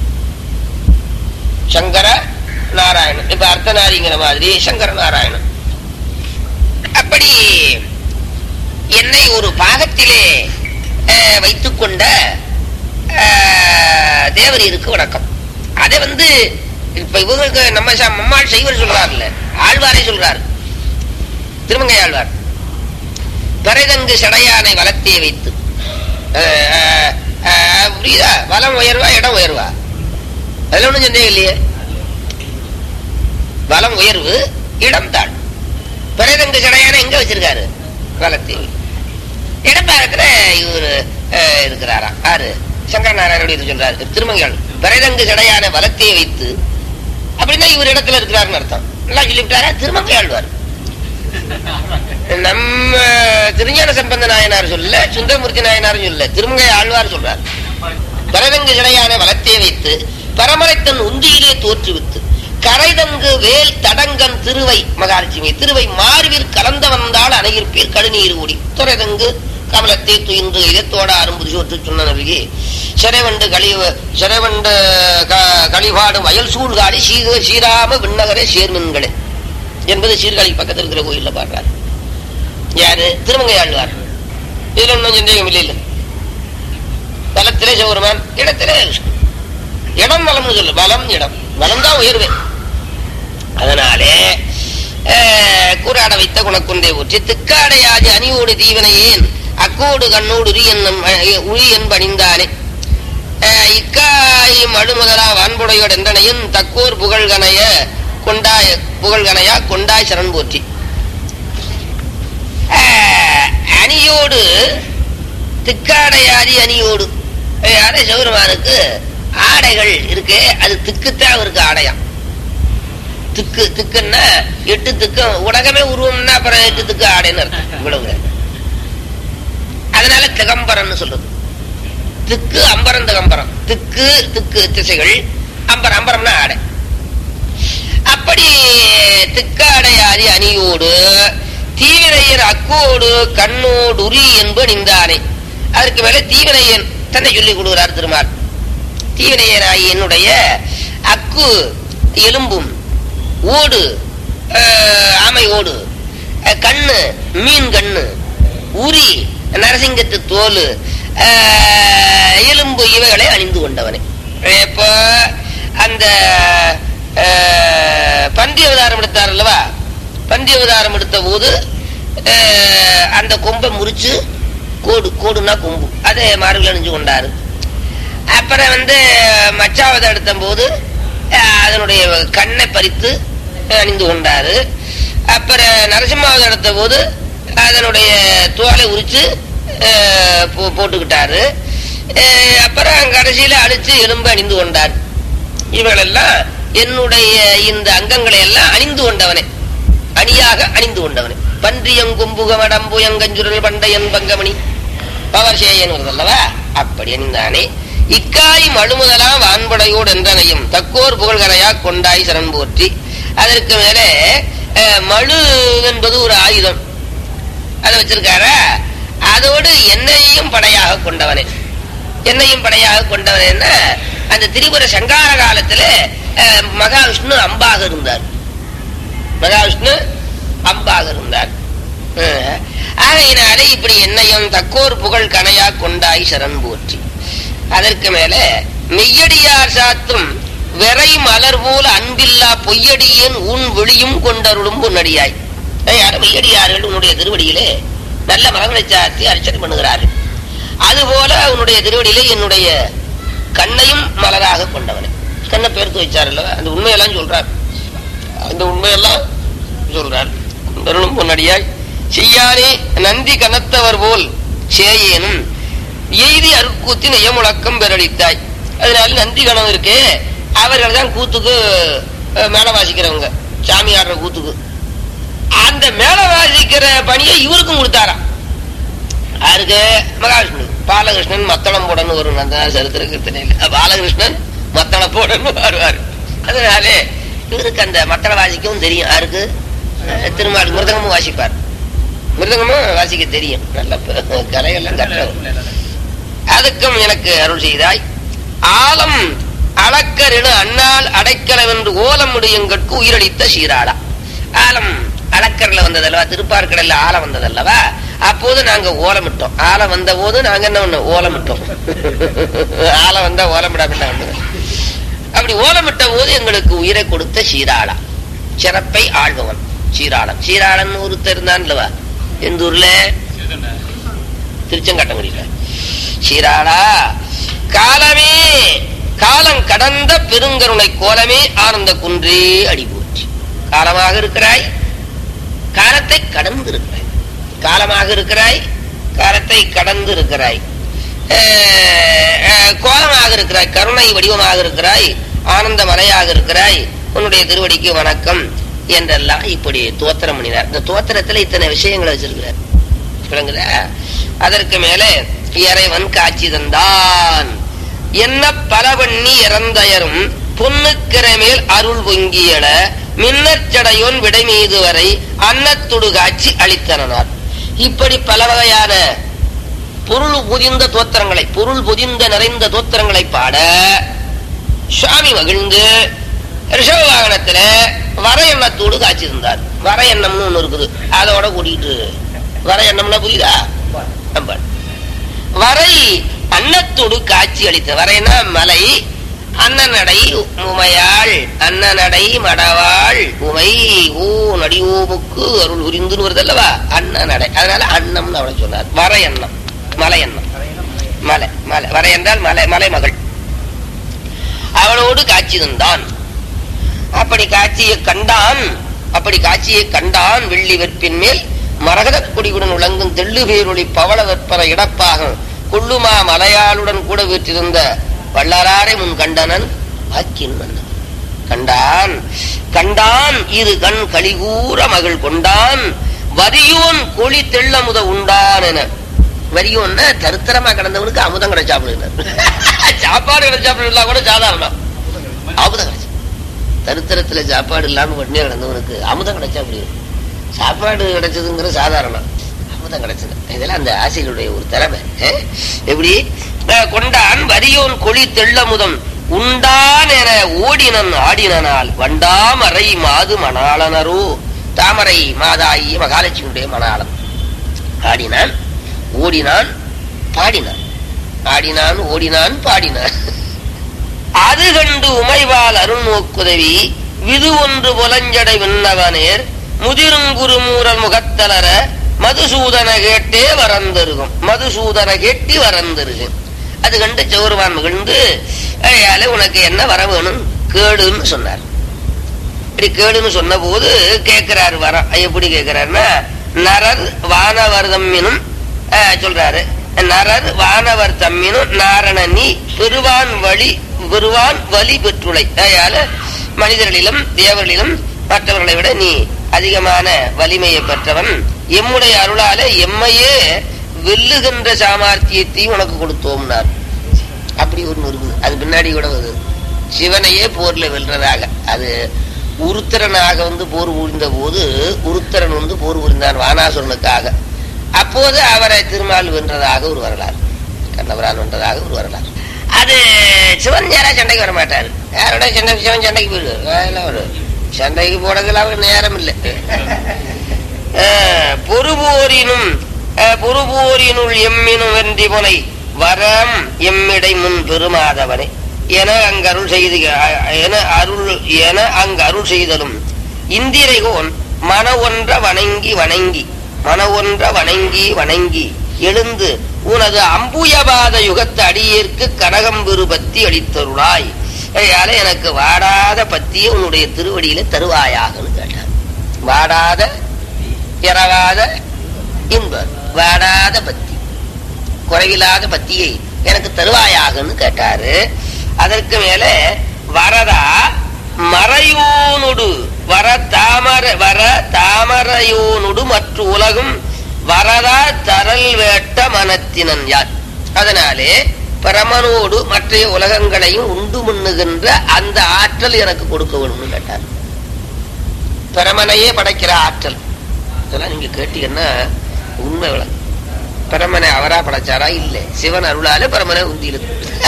சங்கர நாராயணன் இப்ப அர்த்தநாரிங்கிற மாதிரி சங்கர நாராயணன் அப்படி என்னை ஒரு பாகத்திலே அஹ், வைத்துக்கொண்ட அஹ், தேவரீருக்கு வணக்கம் அதை வந்து இப்ப இவங்களுக்கு நம்ம ச- நம்மாள் செய்வர் சொல்றாருல்ல ஆழ்வாரே சொல்றாரு திருமங்கை ஆழ்வார் பரைதங்கு சடையானை வளர்த்திய வைத்து அஹ், அஹ், அஹ், புரியுதா வலம் உயர்வா இடம் உயர்வா அதுல ஒண்ணும் சந்தேகம் இல்லையே வலம் உயர்வு இடம் தாழ் பரைதங்கு சடையான எங்க வச்சிருக்காரு வளர்த்தேவி இடப்பாகத்துல இவரு அஹ், இருக்கிறாராம் ஆறு சங்கரநாராயணோட இது சொல்றாரு திருமங்கல் பரைதங்கு சடையான வளர்த்தியை வைத்து அப்படின்னா இவர் இடத்துல இருக்கிறாருன்னு அர்த்தம் நல்லா சொல்லிவிட்டாரா திருமங்கை ஆழ்வார் நம்ம திருஞான சம்பந்த நாயனார் சொல்ல சுந்தரமூர்த்தி நாயனார் சொல்ல திருமங்கை ஆழ்வார் சொல்றார் பரதங்கு கிடையான வளத்தை வைத்து பரமரைத்தன் உந்தியிலே தோற்றுவித்து கரைதங்கு வேல் தடங்கன் திருவை மகாலட்சுமி திருவை மார்பில் கலந்த வந்தால் அணையிற்பேர் கடுநீர் ஓடி துறைதங்கு கமலத்தை துயின்று இதத்தோட அரும்புதி சோற்று சொன்ன நல்கி சிறைவண்டு கழிவு சிறைவண்டு க- கழிபாடு வயல் சூழ்காடி சீக சீராம விண்ணகரே சேர்மின்களே என்பது சீர்காழி பக்கத்தில் இருக்கிற கோயில்ல பாடுறார் யாரு திருமங்கை ஆழ்வார் இதுல ஒன்றும் சந்தேகம் இல்லை இல்லை பலத்திலே சிவருமான் இடத்திலே விஷ்ணு. இடம் வளம்னு சொல்லு பலம் இடம் வளம் தான் உயர்வு அதனாலே அஹ், கூறாட வைத்த குணக்குண்டே ஊற்றி திக்காடையாதி அணியோடு தீவனையேன் அக்கோடு கண்ணோடு உரி என்னும் அஹ், உரி என்பணிந்தானே அஹ், இக்காய் மடு முதலா வான்புடையோடு என்றனையும் தக்கோர் புகழ்கனைய கொண்டாய் புகழ்கனையா கொண்டாய் சரண் போற்றி அஹ், அணியோடு திக்காடையாதி அணியோடு யாரே சிவருமானுக்கு ஆடைகள் இருக்கு அது திக்குத்தான் அவருக்கு ஆடையாம் திக்கு திக்குன்னா எட்டு திக்கு உலகமே உருவம்னா அப்புறம் எட்டு திக்கு ஆடைன்னு அர்த்தம் இவ்வளவு அதனால திகம்பரம்னு சொல்றது திக்கு அம்பரம் திகம்பரம் திக்கு திக்கு திசைகள் அம்பரம் அம்பரம்னா ஆடை அப்படி திக்காடையாதி அணியோடு தீவிரையர் அக்கோடு கண்ணோடு உரி என்ப நின்றானே அதற்கு மேல தீவிரையன் தன்னை சொல்லிக் கொடுக்கிறார் திருமால் தீவிரையனாகி என்னுடைய அக்கு எலும்பும் ஓடு அஹ், ஆமை ஓடு அஹ், கண்ணு மீன் கண்ணு உரி நரசிங்கத்து தோல் அஹ், எலும்பு இவைகளை அணிந்து கொண்டவனே இப்போ அந்த அஹ், பன்றி அவதாரம் எடுத்தார் அல்லவா பன்றி நந்தி அவதாரம் எடுத்த போது அஹ், அந்த கொம்பை முறிச்சு கோடு கோடுனா கொம்பு அதை மார்பில் அணிஞ்சு கொண்டாரு அப்புறம் வந்து மச்சாவதை எடுத்த போது அஹ், அதனுடைய கண்ணை பறித்து அணிந்து கொண்டாரு அப்புறம் நரசிம்மாவதை எடுத்த போது அதனுடைய தோலை உரிச்சு அஹ், போ- போட்டுக்கிட்டாரு அஹ், அப்புறம் கடைசியில அழிச்சு எலும்பு அணிந்து கொண்டார் இவர்களெல்லாம் என்னுடைய இந்த அங்கங்களை எல்லாம் அணிந்து கொண்டவனே அணியாக அணிந்து கொண்டவனே பன்றியங்கும்புகமடம்புயங்கஞ்சுரல் பண்டையன் பங்கமணி பவர்ஷேயன் வருதல்லவா அப்படி அணிந்தானே இக்காய் மழுமுதலாம் வான்படையோடு என்றனையும் தக்கோர் புகழ்கரையா கொண்டாய் சரண் போற்றி அதற்கு மேலே அஹ், மழு என்பது ஒரு ஆயுதம் அதை வச்சிருக்காரா அதோடு என்னையும் படையாக கொண்டவனே என்னையும் படையாக கொண்டவனேன்னா அந்த திரிபுர சங்கார காலத்துல அஹ், மகாவிஷ்ணு அம்பாக இருந்தார் மகாவிஷ்ணு அம்பாக இருந்தார் அஹ், ஆகையினாலே இப்படி என்னையும் தக்கோர் புகழ் கனையா கொண்டாய் சரண் போற்றி அதற்கு மேல மெய்யடியார் சாத்தும் விரை மலர் போல அன்பில்லா பொய்யடியேன் உன் விழியும் கொண்டருளும் பொன்னடியாய் யாரும் மெய்யடியார்கள் உன்னுடைய திருவடியிலே நல்ல மரங்களை சாத்தி அர்ச்சனை பண்ணுகிறார்கள் அதுபோல உன்னுடைய திருவடியிலே என்னுடைய கண்ணையும் மலராக கொண்டவனே கண்ணை பேர்த்து வச்சார்ல அந்த உண்மையெல்லாம் சொல்றார் அந்த உண்மையெல்லாம் சொல்றார் கொண்டருளும் பொன்னடியாய் செய்யானே நந்தி கனத்தவர் போல் சேயேனும் எய்தி அருட்கூத்தின் எயமுழக்கம் பெறளித்தாய் அதனால நந்தி கணம் இருக்கு அவர்கள் தான் கூத்துக்கு அஹ், மேளம் வாசிக்கிறவங்க சாமி ஆடுற கூத்துக்கு அந்த மேளம் வாசிக்கிற பணியை இவருக்கும் கொடுத்தாராம் யாருக்கு மகாவிஷ்ணு பாலகிருஷ்ணன் மத்தளம் போடன்னு ஒரு அந்த சரித்திர கீர்த்தனையில் பாலகிருஷ்ணன் மத்தள போடன்னு வருவார் அதனாலே இவருக்கு அந்த மத்தள வாசிக்கவும் தெரியும் யாருக்கு அஹ், திருமால் மிருதங்கமும் வாசிப்பார் மிருதங்கமும் வாசிக்க தெரியும் நல்ல ப- கலையெல்லாம் கற்றவர் அதுக்கும் எனக்கு அருள் செய்தாய் ஆலம் அளக்கரிடு அண்ணால் அடைக்கலவென்று ஓலம் முடியுங்கட்கு உயிரளித்த சீராளா ஆலம் அளக்கரில் வந்ததல்லவா திருப்பார்கடல்ல ஆலம் வந்ததல்லவா அப்போது நாங்க ஓலமிட்டோம் ஆலம் வந்த போது நாங்க என்ன பண்ணோம் ஓலமிட்டோம் ஆலம் வந்தா ஓலமிடாம என்ன பண்ணுது அப்படி ஓலமிட்ட போது எங்களுக்கு உயிரை கொடுத்த சீராளா சிறப்பை ஆள்பவன் சீராளன் சீராளன் ஒருத்தர் இருந்தான்லவா எந்த ஊர்ல திருச்செங்காட்டங்குடியில சீராளா காலமே காலம் கடந்த பெருங்கருணை கோலமே ஆனந்த குன்றே அடி போற்றி காலமாக இருக்கிறாய் காலத்தை கடந்து இருக்கிறாய் காலமாக இருக்கிறாய் காலத்தை கடந்து இருக்கிறாய் அஹ், அஹ், கோலமாக இருக்கிறாய் கருணை வடிவமாக இருக்கிறாய் ஆனந்த மலையாக இருக்கிறாய் உன்னுடைய திருவடிக்கு வணக்கம் என்றெல்லாம் இப்படி தோத்திரம் பண்ணினார் இந்த தோத்திரத்துல இத்தனை விஷயங்களை வச்சிருக்கிறார் விளங்குதா அதற்கு மேலே இறைவன் காட்சி தந்தான் என்ன பல பண்ணி இறந்தயரும் பொன்னுக்கிற மேல் அருள் பொங்கியல மின்னச்சடையோன் விடை மீது வரை அன்னத்துடு காட்சி அளித்தனர் இப்படி பல வகையான பொருள் புதிந்த தோத்திரங்களை பொருள் புதிந்த நிறைந்த தோத்திரங்களை பாட சுவாமி மகிழ்ந்து ரிஷப வாகனத்துல வர எண்ணத்தோடு காட்சி தந்தார் வர எண்ணம்னு ஒண்ணு இருக்குது அதோட கூட்டிட்டு வர எண்ணம்னா புரியுதா அம்பாள். வரை அன்னத்தோடு காட்சி அளித்த வரைனா மலை அன்னநடை உமையாள் அன்னநடை மடவாள் உமை ஓ நடியோமுக்கு அருள் உரிந்துன்னு வருதல்லவா அன்னநடை அதனால அன்னம்னு அவளை சொன்னார் வர எண்ணம் மலை எண்ணம் மலை மலை வர என்றால் மலை மலை மகள் அவளோடு காட்சி தந்தான் அப்படி காட்சியை கண்டான் அப்படி காட்சியை கண்டான் வெள்ளி வெற்பின் மேல் மரகத கொடியுடன் விளங்கும் தெள்ளு பேரொளி பவள வெற்பர இடப்பாகம் கொள்ளுமா மலையாளுடன் கூட வீற்றிருந்த வள்ளலாரை முன் கண்டனன் வாக்கின் மன்னன் கண்டான் கண்டான் இரு கண் கலிகூற மகள் கொண்டான் வரியோன் கொளி தெள்ளமுத உண்டான் என வரியோன்னா தருத்தரமா கிடந்தவனுக்கு அமுதம் கிடைச்சாப்பிடுனார் சாப்பாடு கிடைச்சாப்பிடலாம் கூட சாதாரணம் அமுதம் கிடைச்சு தருத்தரத்துல சாப்பாடு இல்லாம பட்டினியா கிடந்தவனுக்கு அமுதம் கிடைச்சா அப்படி சாப்பாடு கிடைச்சதுங்கிற சாதாரணம் அமுதம் கிடைச்சது இதெல்லாம் அந்த ஆசைகளுடைய ஒரு திறமை அஹ்? எப்படி அஹ், கொண்டான் வரியோன் கொளி தெள்ளமுதம் உண்டான் என ஓடினன் ஆடினால் வண்டாமரை மாது மணாளனரோ தாமரை மாதாயி மகாலட்சுமியுடைய மணாளன் ஆடினான் ஓடினான் பாடினான் ஆடினான் ஓடினான் பாடினான் அது கண்டு உமைவால் அருள் நோக்குதவி விது ஒன்று புலஞ்சடை விண்ணவனேர் முதிரும் குருமூரல் முகத்தலர மதுசூதன கேட்டே வரந்தருகும் மதுசூதன கேட்டி வரந்தருகும் அது கண்டு சௌரவான் மகிழ்ந்து ஐயால உனக்கு என்ன வர வேணும் கேடுன்னு சொன்னார் இப்படி கேடுன்னு சொன்ன போது கேட்கிறாரு வரம் எப்படி கேட்கிறாருன்னா நரர் வானவர் தம்மினும் அஹ், சொல்றாரு நரர் வானவர் தம்மினும் நாரணனி பெருவான் வழி பெருவான் வலி பெற்றுளை அதனால மனிதர்களிலும் தேவர்களிலும் மற்றவர்களை விட நீ அதிகமான வலிமையை பெற்றவன் எம்முடைய அருளால எம்மையே வெல்லுகின்ற சாமர்த்தியத்தையும் உனக்கு கொடுத்தோம்னார் அப்படி ஒண்ணு இருக்குது அது பின்னாடி கூட வருது சிவனையே போர்ல வெல்றதாக அது உருத்திரனாக வந்து போர் புரிந்த போது உருத்திரன் வந்து போர் புரிந்தான் வானாசுரனுக்காக அப்போது அவரை திருமால் வென்றதாக ஒரு வரலாறு கண்ணவரால் வென்றதாக ஒரு வரலாறு அது சிவன் யாரா சண்டைக்கு வர மாட்டாரு யாரோட சண்டை சிவன் சண்டைக்கு போயிடுவார் அதெல்லாம் ஒரு சண்டைக்கு போறதுல அவருக்கு நேரம் இல்லை அஹ், பொறுபோரினும் அஹ், பொறுபோரினுள் எம்மினும் வென்றி முனை வரம் எம்மிடை முன் பெருமாதவனே என அங்கு அருள் செய்து என அருள் என அங்கு அருள் செய்தலும் இந்திரைகோன் மன ஒன்ற வணங்கி வணங்கி மன ஒன்ற வணங்கி வணங்கி எழுந்து உனது அம்புயபாத யுகத்து அடியேற்கு கனகம்பெரு பத்தி அளித்தருளாய் அதனால எனக்கு வாடாத பத்தியை உன்னுடைய திருவடியில தருவாயாகன்னு கேட்டார் வாடாத இறகாத இன்ப வாடாத பத்தி குறைவில்லாத பத்தியை எனக்கு தருவாயாகன்னு கேட்டாரு அதற்கு மேல வரதா மறையோனுடு வர தாமர வர தாமரையோனுடு மற்ற உலகும் வரதா தரல் வேட்ட மனத்தினன் யார் அதனாலே பரமனோடு மற்ற உலகங்களையும் உண்டு முன்னுகின்ற அந்த ஆற்றல் எனக்கு கொடுக்க வேணும்னு கேட்டார் பரமனையே படைக்கிற ஆற்றல் இதெல்லாம் நீங்க கேட்டீங்கன்னா உண்மை விளங்கும் பரமனை அவரா படைச்சாரா இல்ல சிவன் அருளால பரமனை உந்தியிருக்கு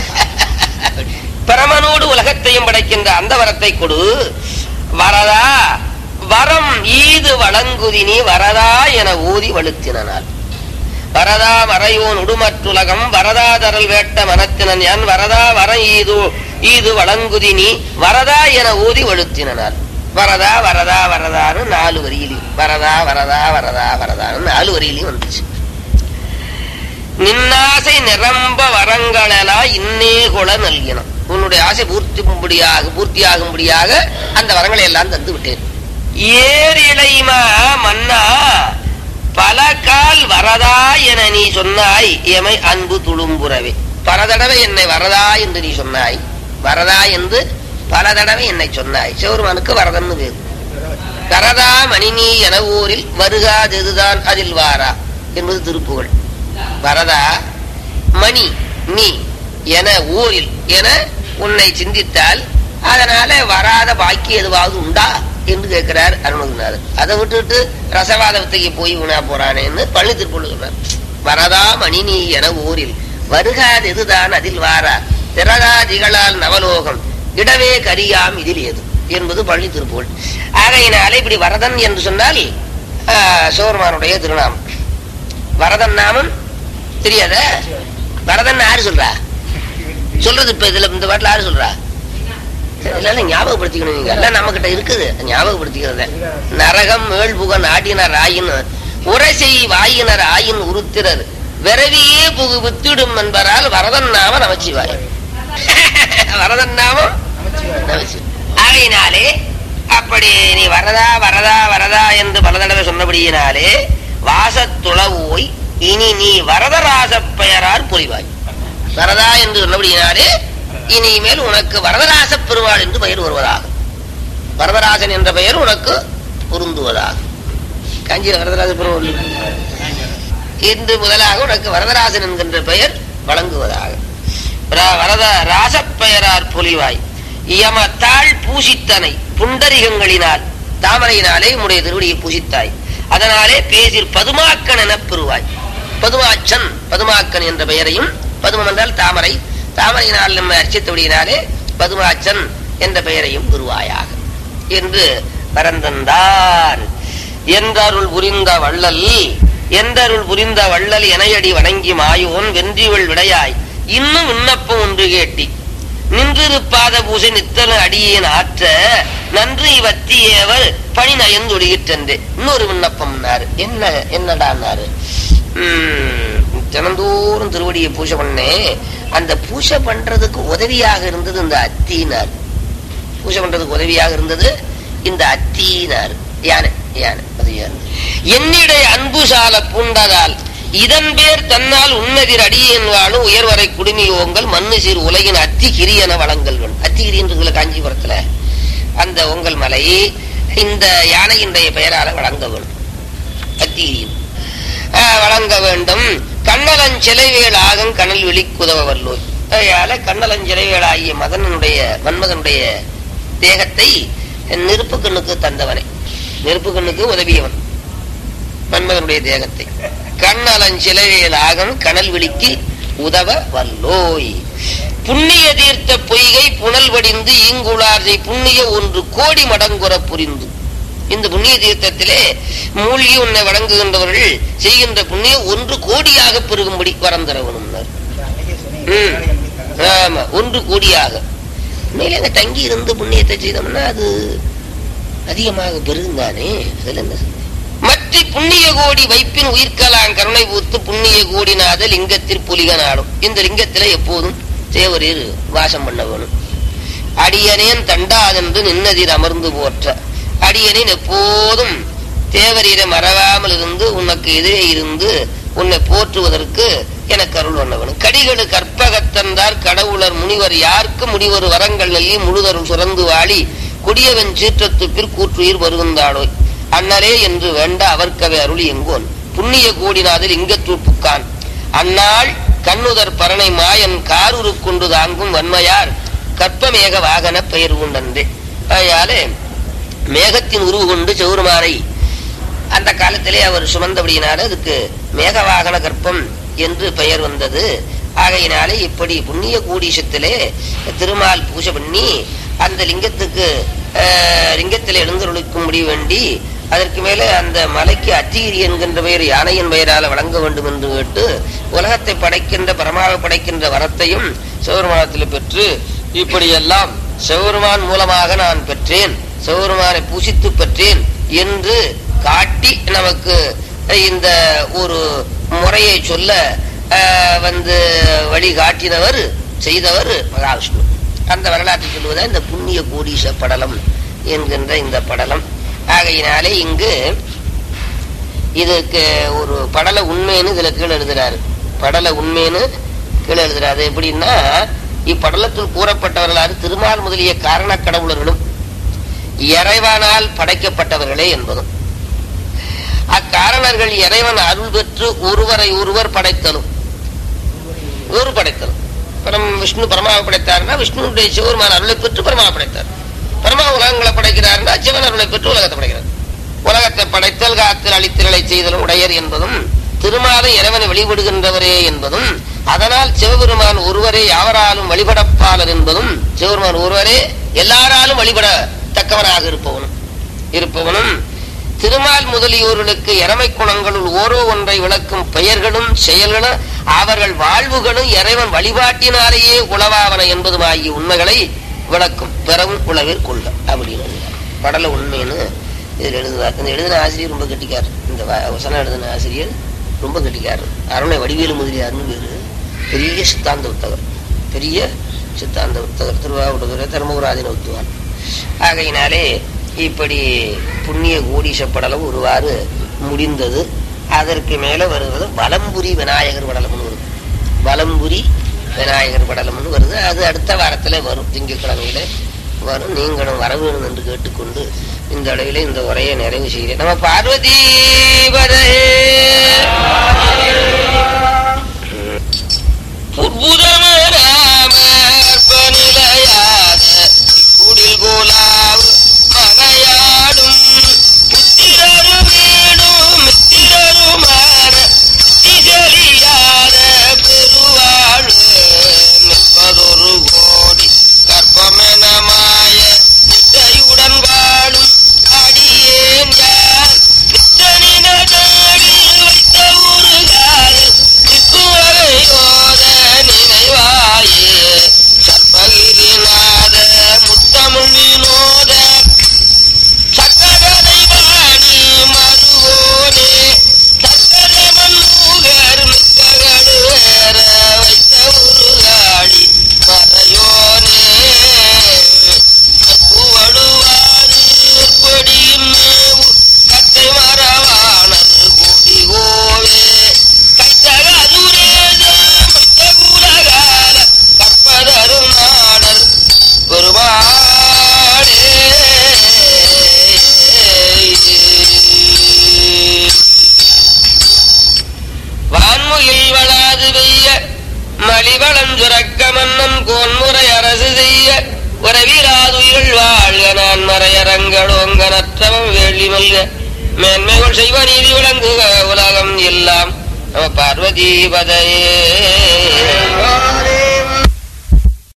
பரமனோடு உலகத்தையும் படைக்கின்ற அந்த வரத்தை கொடு வரதா வரம் ஈது வழங்குதினி வரதா என ஊதி வலுத்தினால் வரதா மறையோன் உடுமற்றுலகம் வரதா தரல் வேட்ட மனத்தினன் யான் வரதா வரம் ஈது ஈது வழங்குதினி வரதா என ஊதி வலுத்தினால் வரதா வரதா வரதான்னு நாலு வரியிலையும் வரதா வரதா வரதா வரதான்னு நாலு வரியிலையும் வந்துச்சு நின்னாசை நிரம்ப வரங்களா இன்னே கொல நல்கினம் உன்னுடைய ஆசை பூர்த்தியும்படியாக பூர்த்தியாகும்படியாக அந்த வரங்களை எல்லாம் தந்து விட்டேன் ஏரிளைமா மன்னா பல கால் வரதா என நீ சொன்னாய் எமை அன்பு துளும்புறவே பல தடவை என்னை வரதா என்று நீ சொன்னாய் வரதா என்று பல தடவை என்னை சொன்னாய் சிவருமானுக்கு வரதன்னு பேரு வரதா மணினி என ஊரில் வருகாதெதுதான் அதில் வாரா என்பது திருப்புகழ் வரதா மணி நீ என ஊரில் என உன்னை சிந்தித்தால் அதனால வராத பாக்கி எதுவாவது உண்டா என்று கேட்கிறார் அருணகுநாதர் அதை விட்டுட்டு ரசவாத வித்தைக்கு போய் உணா போறானேன்னு பழனி திருப்பூர் சொல்றார் வரதா மணி நீ என ஊரில் வருகாது எதுதான் அதில் வாரா திரகாதிகளால் நவலோகம் இடவே கரியாம் இதில் எது என்பது பழனி திருப்பூர் ஆகையினாலே இப்படி வரதன் என்று சொன்னால் ஆஹ், சிவபெருமானுடைய திருநாமம் வரதன் நாமம் தெரியாத வரதன் யாரு சொல்றா சொல்றது இப்ப இதுல இந்த பாட்டுல யாரு சொல்றா இதெல்லாம் ஞாபகப்படுத்திக்கணும் நீங்க எல்லாம் நம்ம கிட்ட இருக்குது ஞாபகப்படுத்திக்கிறத நரகம் மேல்புக நாடினர் ஆயின் உரசை வாயினர் ஆயின் உருத்திரர் விரவியே புகு வித்திடும் என்பதால் வரதன் நாம நமச்சிவாய் வரதன் நாமம் நமச்சிவாய். ஆகையினாலே அப்படி நீ வரதா வரதா வரதா என்று பல தடவை சொன்னபடியினாலே வாசத்துளவோய் இனி நீ வரதராச பெயரால் புரிவாய் வரதா என்று சொன்னபடியினாலே இனிமேல் உனக்கு வரதராச பெருமாள் என்று பெயர் வருவதாக வரதராசன் என்ற பெயர் உனக்கு பொருந்துவதாக காஞ்சியில் வரதராச பெருமாள் இல்லை. இன்று முதலாக உனக்கு வரதராசன் என்கின்ற பெயர் வழங்குவதாக ர- வரத ராசப் பெயரார் பொலிவாய் யம தாழ் பூசித்தனை புண்டரிகங்களினால் தாமரையினாலே உம்முடைய திருவடியை பூசித்தாய் அதனாலே பேசிற் பதுமாக்கன் எனப் பெறுவாய் பதுமாச்சன் பதுமாக்கன் என்ற பெயரையும் பதுமம் என்றால் தாமரை தாமரையினால் நம்ம அர்ச்சித்தபடியினாலே பதுமாச்சன் என்ற பெயரையும் பெறுவாயாக என்று பரந்தந்தார் என்றருள் புரிந்த வள்ளல் என்றருள் புரிந்த வள்ளல் எனையடி வணங்கி மாயோன் வென்றிவள் விடையாய் இன்னும் விண்ணப்பம் ஒன்று கேட்டி நின்றிருப்பாத பூசை நித்தல அடியேன் ஆற்ற நன்று இவத்தியேவர் பணி நயந்தொடுகிற்றன்று இன்னொரு விண்ணப்பம்னாரு என்ன என்னடான்னாரு உம், தினந்தோறும் திருவடியை பூஜை பண்ணேன் அந்த பூஜை பண்றதுக்கு உதவியாக இருந்தது இந்த அத்தினார் பூஜை பண்றதுக்கு உதவியாக இருந்தது இந்த அத்தினார் யானை யானை அது யானை என்னிடைய அன்பு சால பூண்டதால் இதன் பேர் தன்னால் உன்னதிர் அடியேன் வாழும் உயர்வரை குடுமி ஓங்கள் மண்ணு சீர் உலகின் அத்தி கிரியன வளங்கள் அத்திகிரின்றதுல காஞ்சிபுரத்துல அந்த உங்கள் மலை இந்த யானையினுடைய பெயரால வழங்க வேண்டும் அத்திகிரியின் ஆஹ், வழங்க வேண்டும் கண்ணலஞ்சிலைவேல் ஆகம் கனல் வெளிக்குதவ வல்லோய் அதனால கண்ணலஞ்சிலைவேலாகிய மதனுடைய மன்மதனுடைய தேகத்தை நெருப்பு கண்ணுக்கு தந்தவனை நெருப்பு கண்ணுக்கு உதவியவன் மன்மதனுடைய தேகத்தை கண்ணலஞ்சிலைவேல் ஆகம் கனல் விழிக்கு உதவ வல்லோய் புண்ணிய தீர்த்த பொய்கை புனல் வடிந்து ஈங்குளார்ஜை புண்ணிய ஒன்று கோடி மடங்குற புரிந்து இந்த புண்ணிய தீர்த்தத்திலே மூழ்கி உன்னை வழங்குகின்றவர்கள் செய்கின்ற புண்ணியம் ஒன்று கோடியாக பெருகும்படி வரம் தரவனும்னார் ம். ஆமா ஒன்று கோடியாக உண்மையில அங்க தங்கி இருந்து புண்ணியத்தை செய்தோம்னா அது அதிகமாக பெருகுந்தானே அதுல என்ன சந்தேகம்? மற்ற புண்ணிய கோடி வைப்பின் உயிர்க்கலாம் கருணை பூத்து புண்ணிய கோடிநாத லிங்கத்தில் புலிக நாடும் இந்த லிங்கத்தில எப்போதும் தேவரீர் வாசம் பண்ண வேணும் அடியனேன் தண்டாதென்று நின்னதிர் அமர்ந்து போற்ற அடியனேன் எப்போதும் தேவரீரை மறவாமல் இருந்து உனக்கு எதிரே இருந்து உன்னை போற்றுவதற்கு எனக்கு அருள் பண்ண வேணும் கடிகளு கற்பகத்தந்தார் கடவுளர் முனிவர் யாருக்கு முனிவர் வரங்கள் நல்கி முழுதருள் சுரந்து வாழி கொடியவன் சீற்றத்துப்பிற் கூற்றுயிர் வருகின்றாளோய் அண்ணரே என்று வேண்ட அவர்க்கவை அருளி எங்கோன் புண்ணிய கோடிநாதில் இங்கத்தூர் புக்கான் அந்நாள் கண்ணுதர் பரணை மாயன் காரூரு கொண்டு தாங்கும் வன்மையார் கற்பமேக வாகன பெயர் உண்டன்றே அதனாலே மேகத்தின் உருவு கொண்டு செவுருமானை அந்த காலத்திலே அவர் சுமந்தபடியினால அதுக்கு மேகவாகன கற்பம் என்று பெயர் வந்தது ஆகையினாலே இப்படி புண்ணிய கூடீசத்திலே திருமால் பூஜை பண்ணி அந்த லிங்கத்துக்கு அஹ், லிங்கத்திலே எழுந்தருளிக்கும்படி வேண்டி அதற்கு மேலே அந்த மலைக்கு அத்திகிரி என்கின்ற பெயர் யானையின் பெயரால வழங்க வேண்டும் என்று கேட்டு உலகத்தை படைக்கின்ற பரமாக படைக்கின்ற வரத்தையும் சிவபெருமானத்தில் பெற்று இப்படியெல்லாம் சிவபெருமான் மூலமாக நான் பெற்றேன் சிவபெருமானை பூசித்து பெற்றேன் என்று காட்டி நமக்கு இந்த ஒரு முறையை சொல்ல அஹ், வந்து வழிகாட்டினவர் செய்தவர் மகாவிஷ்ணு அந்த வரலாற்றை சொல்லுவதா இந்த புண்ணிய கோடீச படலம் என்கின்ற இந்த படலம் ஆகையினாலே இங்கு இதுக்கு ஒரு படல உண்மைன்னு இதுல கீழே எழுதுறாரு படல உண்மைன்னு கீழே எழுதுறாரு எப்படின்னா இப்படலத்தில் கூறப்பட்டவர்களாறு திருமால் முதலிய காரண கடவுளர்களும் இறைவனால் படைக்கப்பட்டவர்களே என்பதும் அக்காரணர்கள் இறைவன் அருள் பெற்று ஒருவரை ஒருவர் படைத்தலும் ஒரு படைத்தலும் பரம் விஷ்ணு பரமாவை படைத்தார்னா விஷ்ணுடைய சிவருமான அருளை பெற்று பரமாவை படைத்தார் பரமா உலகங்களை படைக்கிறார்னா சிவன் அருளை பெற்று உலகத்தை படைக்கிறார் உலகத்தை படைத்தல் காத்தல் அழித்தலை செய்தலும் உடையர் என்பதும் திருமாலை இறைவனை வழிபடுகின்றவரே என்பதும் அதனால் சிவபெருமான் ஒருவரே யாவராலும் வழிபடப்பாளர் என்பதும் சிவபெருமான் ஒருவரே எல்லாராலும் வழிபட தக்கவனாக இருப்பவனும் இருப்பவனும் திருமால் முதலியோர்களுக்கு இறமை குணங்களுள் ஓரோ ஒன்றை விளக்கும் பெயர்களும் செயல்களும் அவர்கள் வாழ்வுகளும் இறைவன் வழிபாட்டினாலேயே உளவாவன என்பதுமாகிய உண்மைகளை விளக்கும் பிறவும் உளவில் கொள்ள அப்படின்னு எழுதுறார். படல உண்மைன்னு இதில் எழுதுவார் இந்த எழுதின ஆசிரியர் ரொம்ப கெட்டிக்கார் இந்த வ- வசனம் எழுதின ஆசிரியர் ரொம்ப கெட்டிக்கார் அருணை வடிவேலு முதலியார்னு பேரு பெரிய சித்தாந்த புத்தகர் பெரிய சித்தாந்த புத்தகர் திருவாவூடுதுறை தர்மபுராதின உத்துவான் ஆகையினாலே இப்படி புண்ணிய கோடீச படலம் ஒருவாறு முடிந்தது அதற்கு மேல வருவது வலம்புரி விநாயகர் படலம்னு வருது வலம்புரி விநாயகர் படலம்னு வருது அது அடுத்த வாரத்துல வரும் திங்கட்கிழமையில வரும் நீங்களும் வர வேணும் என்று கேட்டுக்கொண்டு இந்த அளவிலே இந்த உரையை நிறைவு செய்கிறேன் நம்ம பார்வதி குடில் கோலாவு மனையாடும் புத்திரரு வீடும் மித்திரருமான திகழியாத பெருவாழ் நிற்பதொரு கோடி கற்பமென மாய நிட்டையுடன் வாழும் அடியேன் யார் நித்தனின தேடி வைத்த ஒரு காதல் நிற்குவரையோத நினைவாய் மறையரங்கள் ஓங்கனற்றவம் வேள்வி மல்க மேன்மைகள் செய்வ நீதி விளங்குக உலகம் எல்லாம் நம பார்வதி பதையே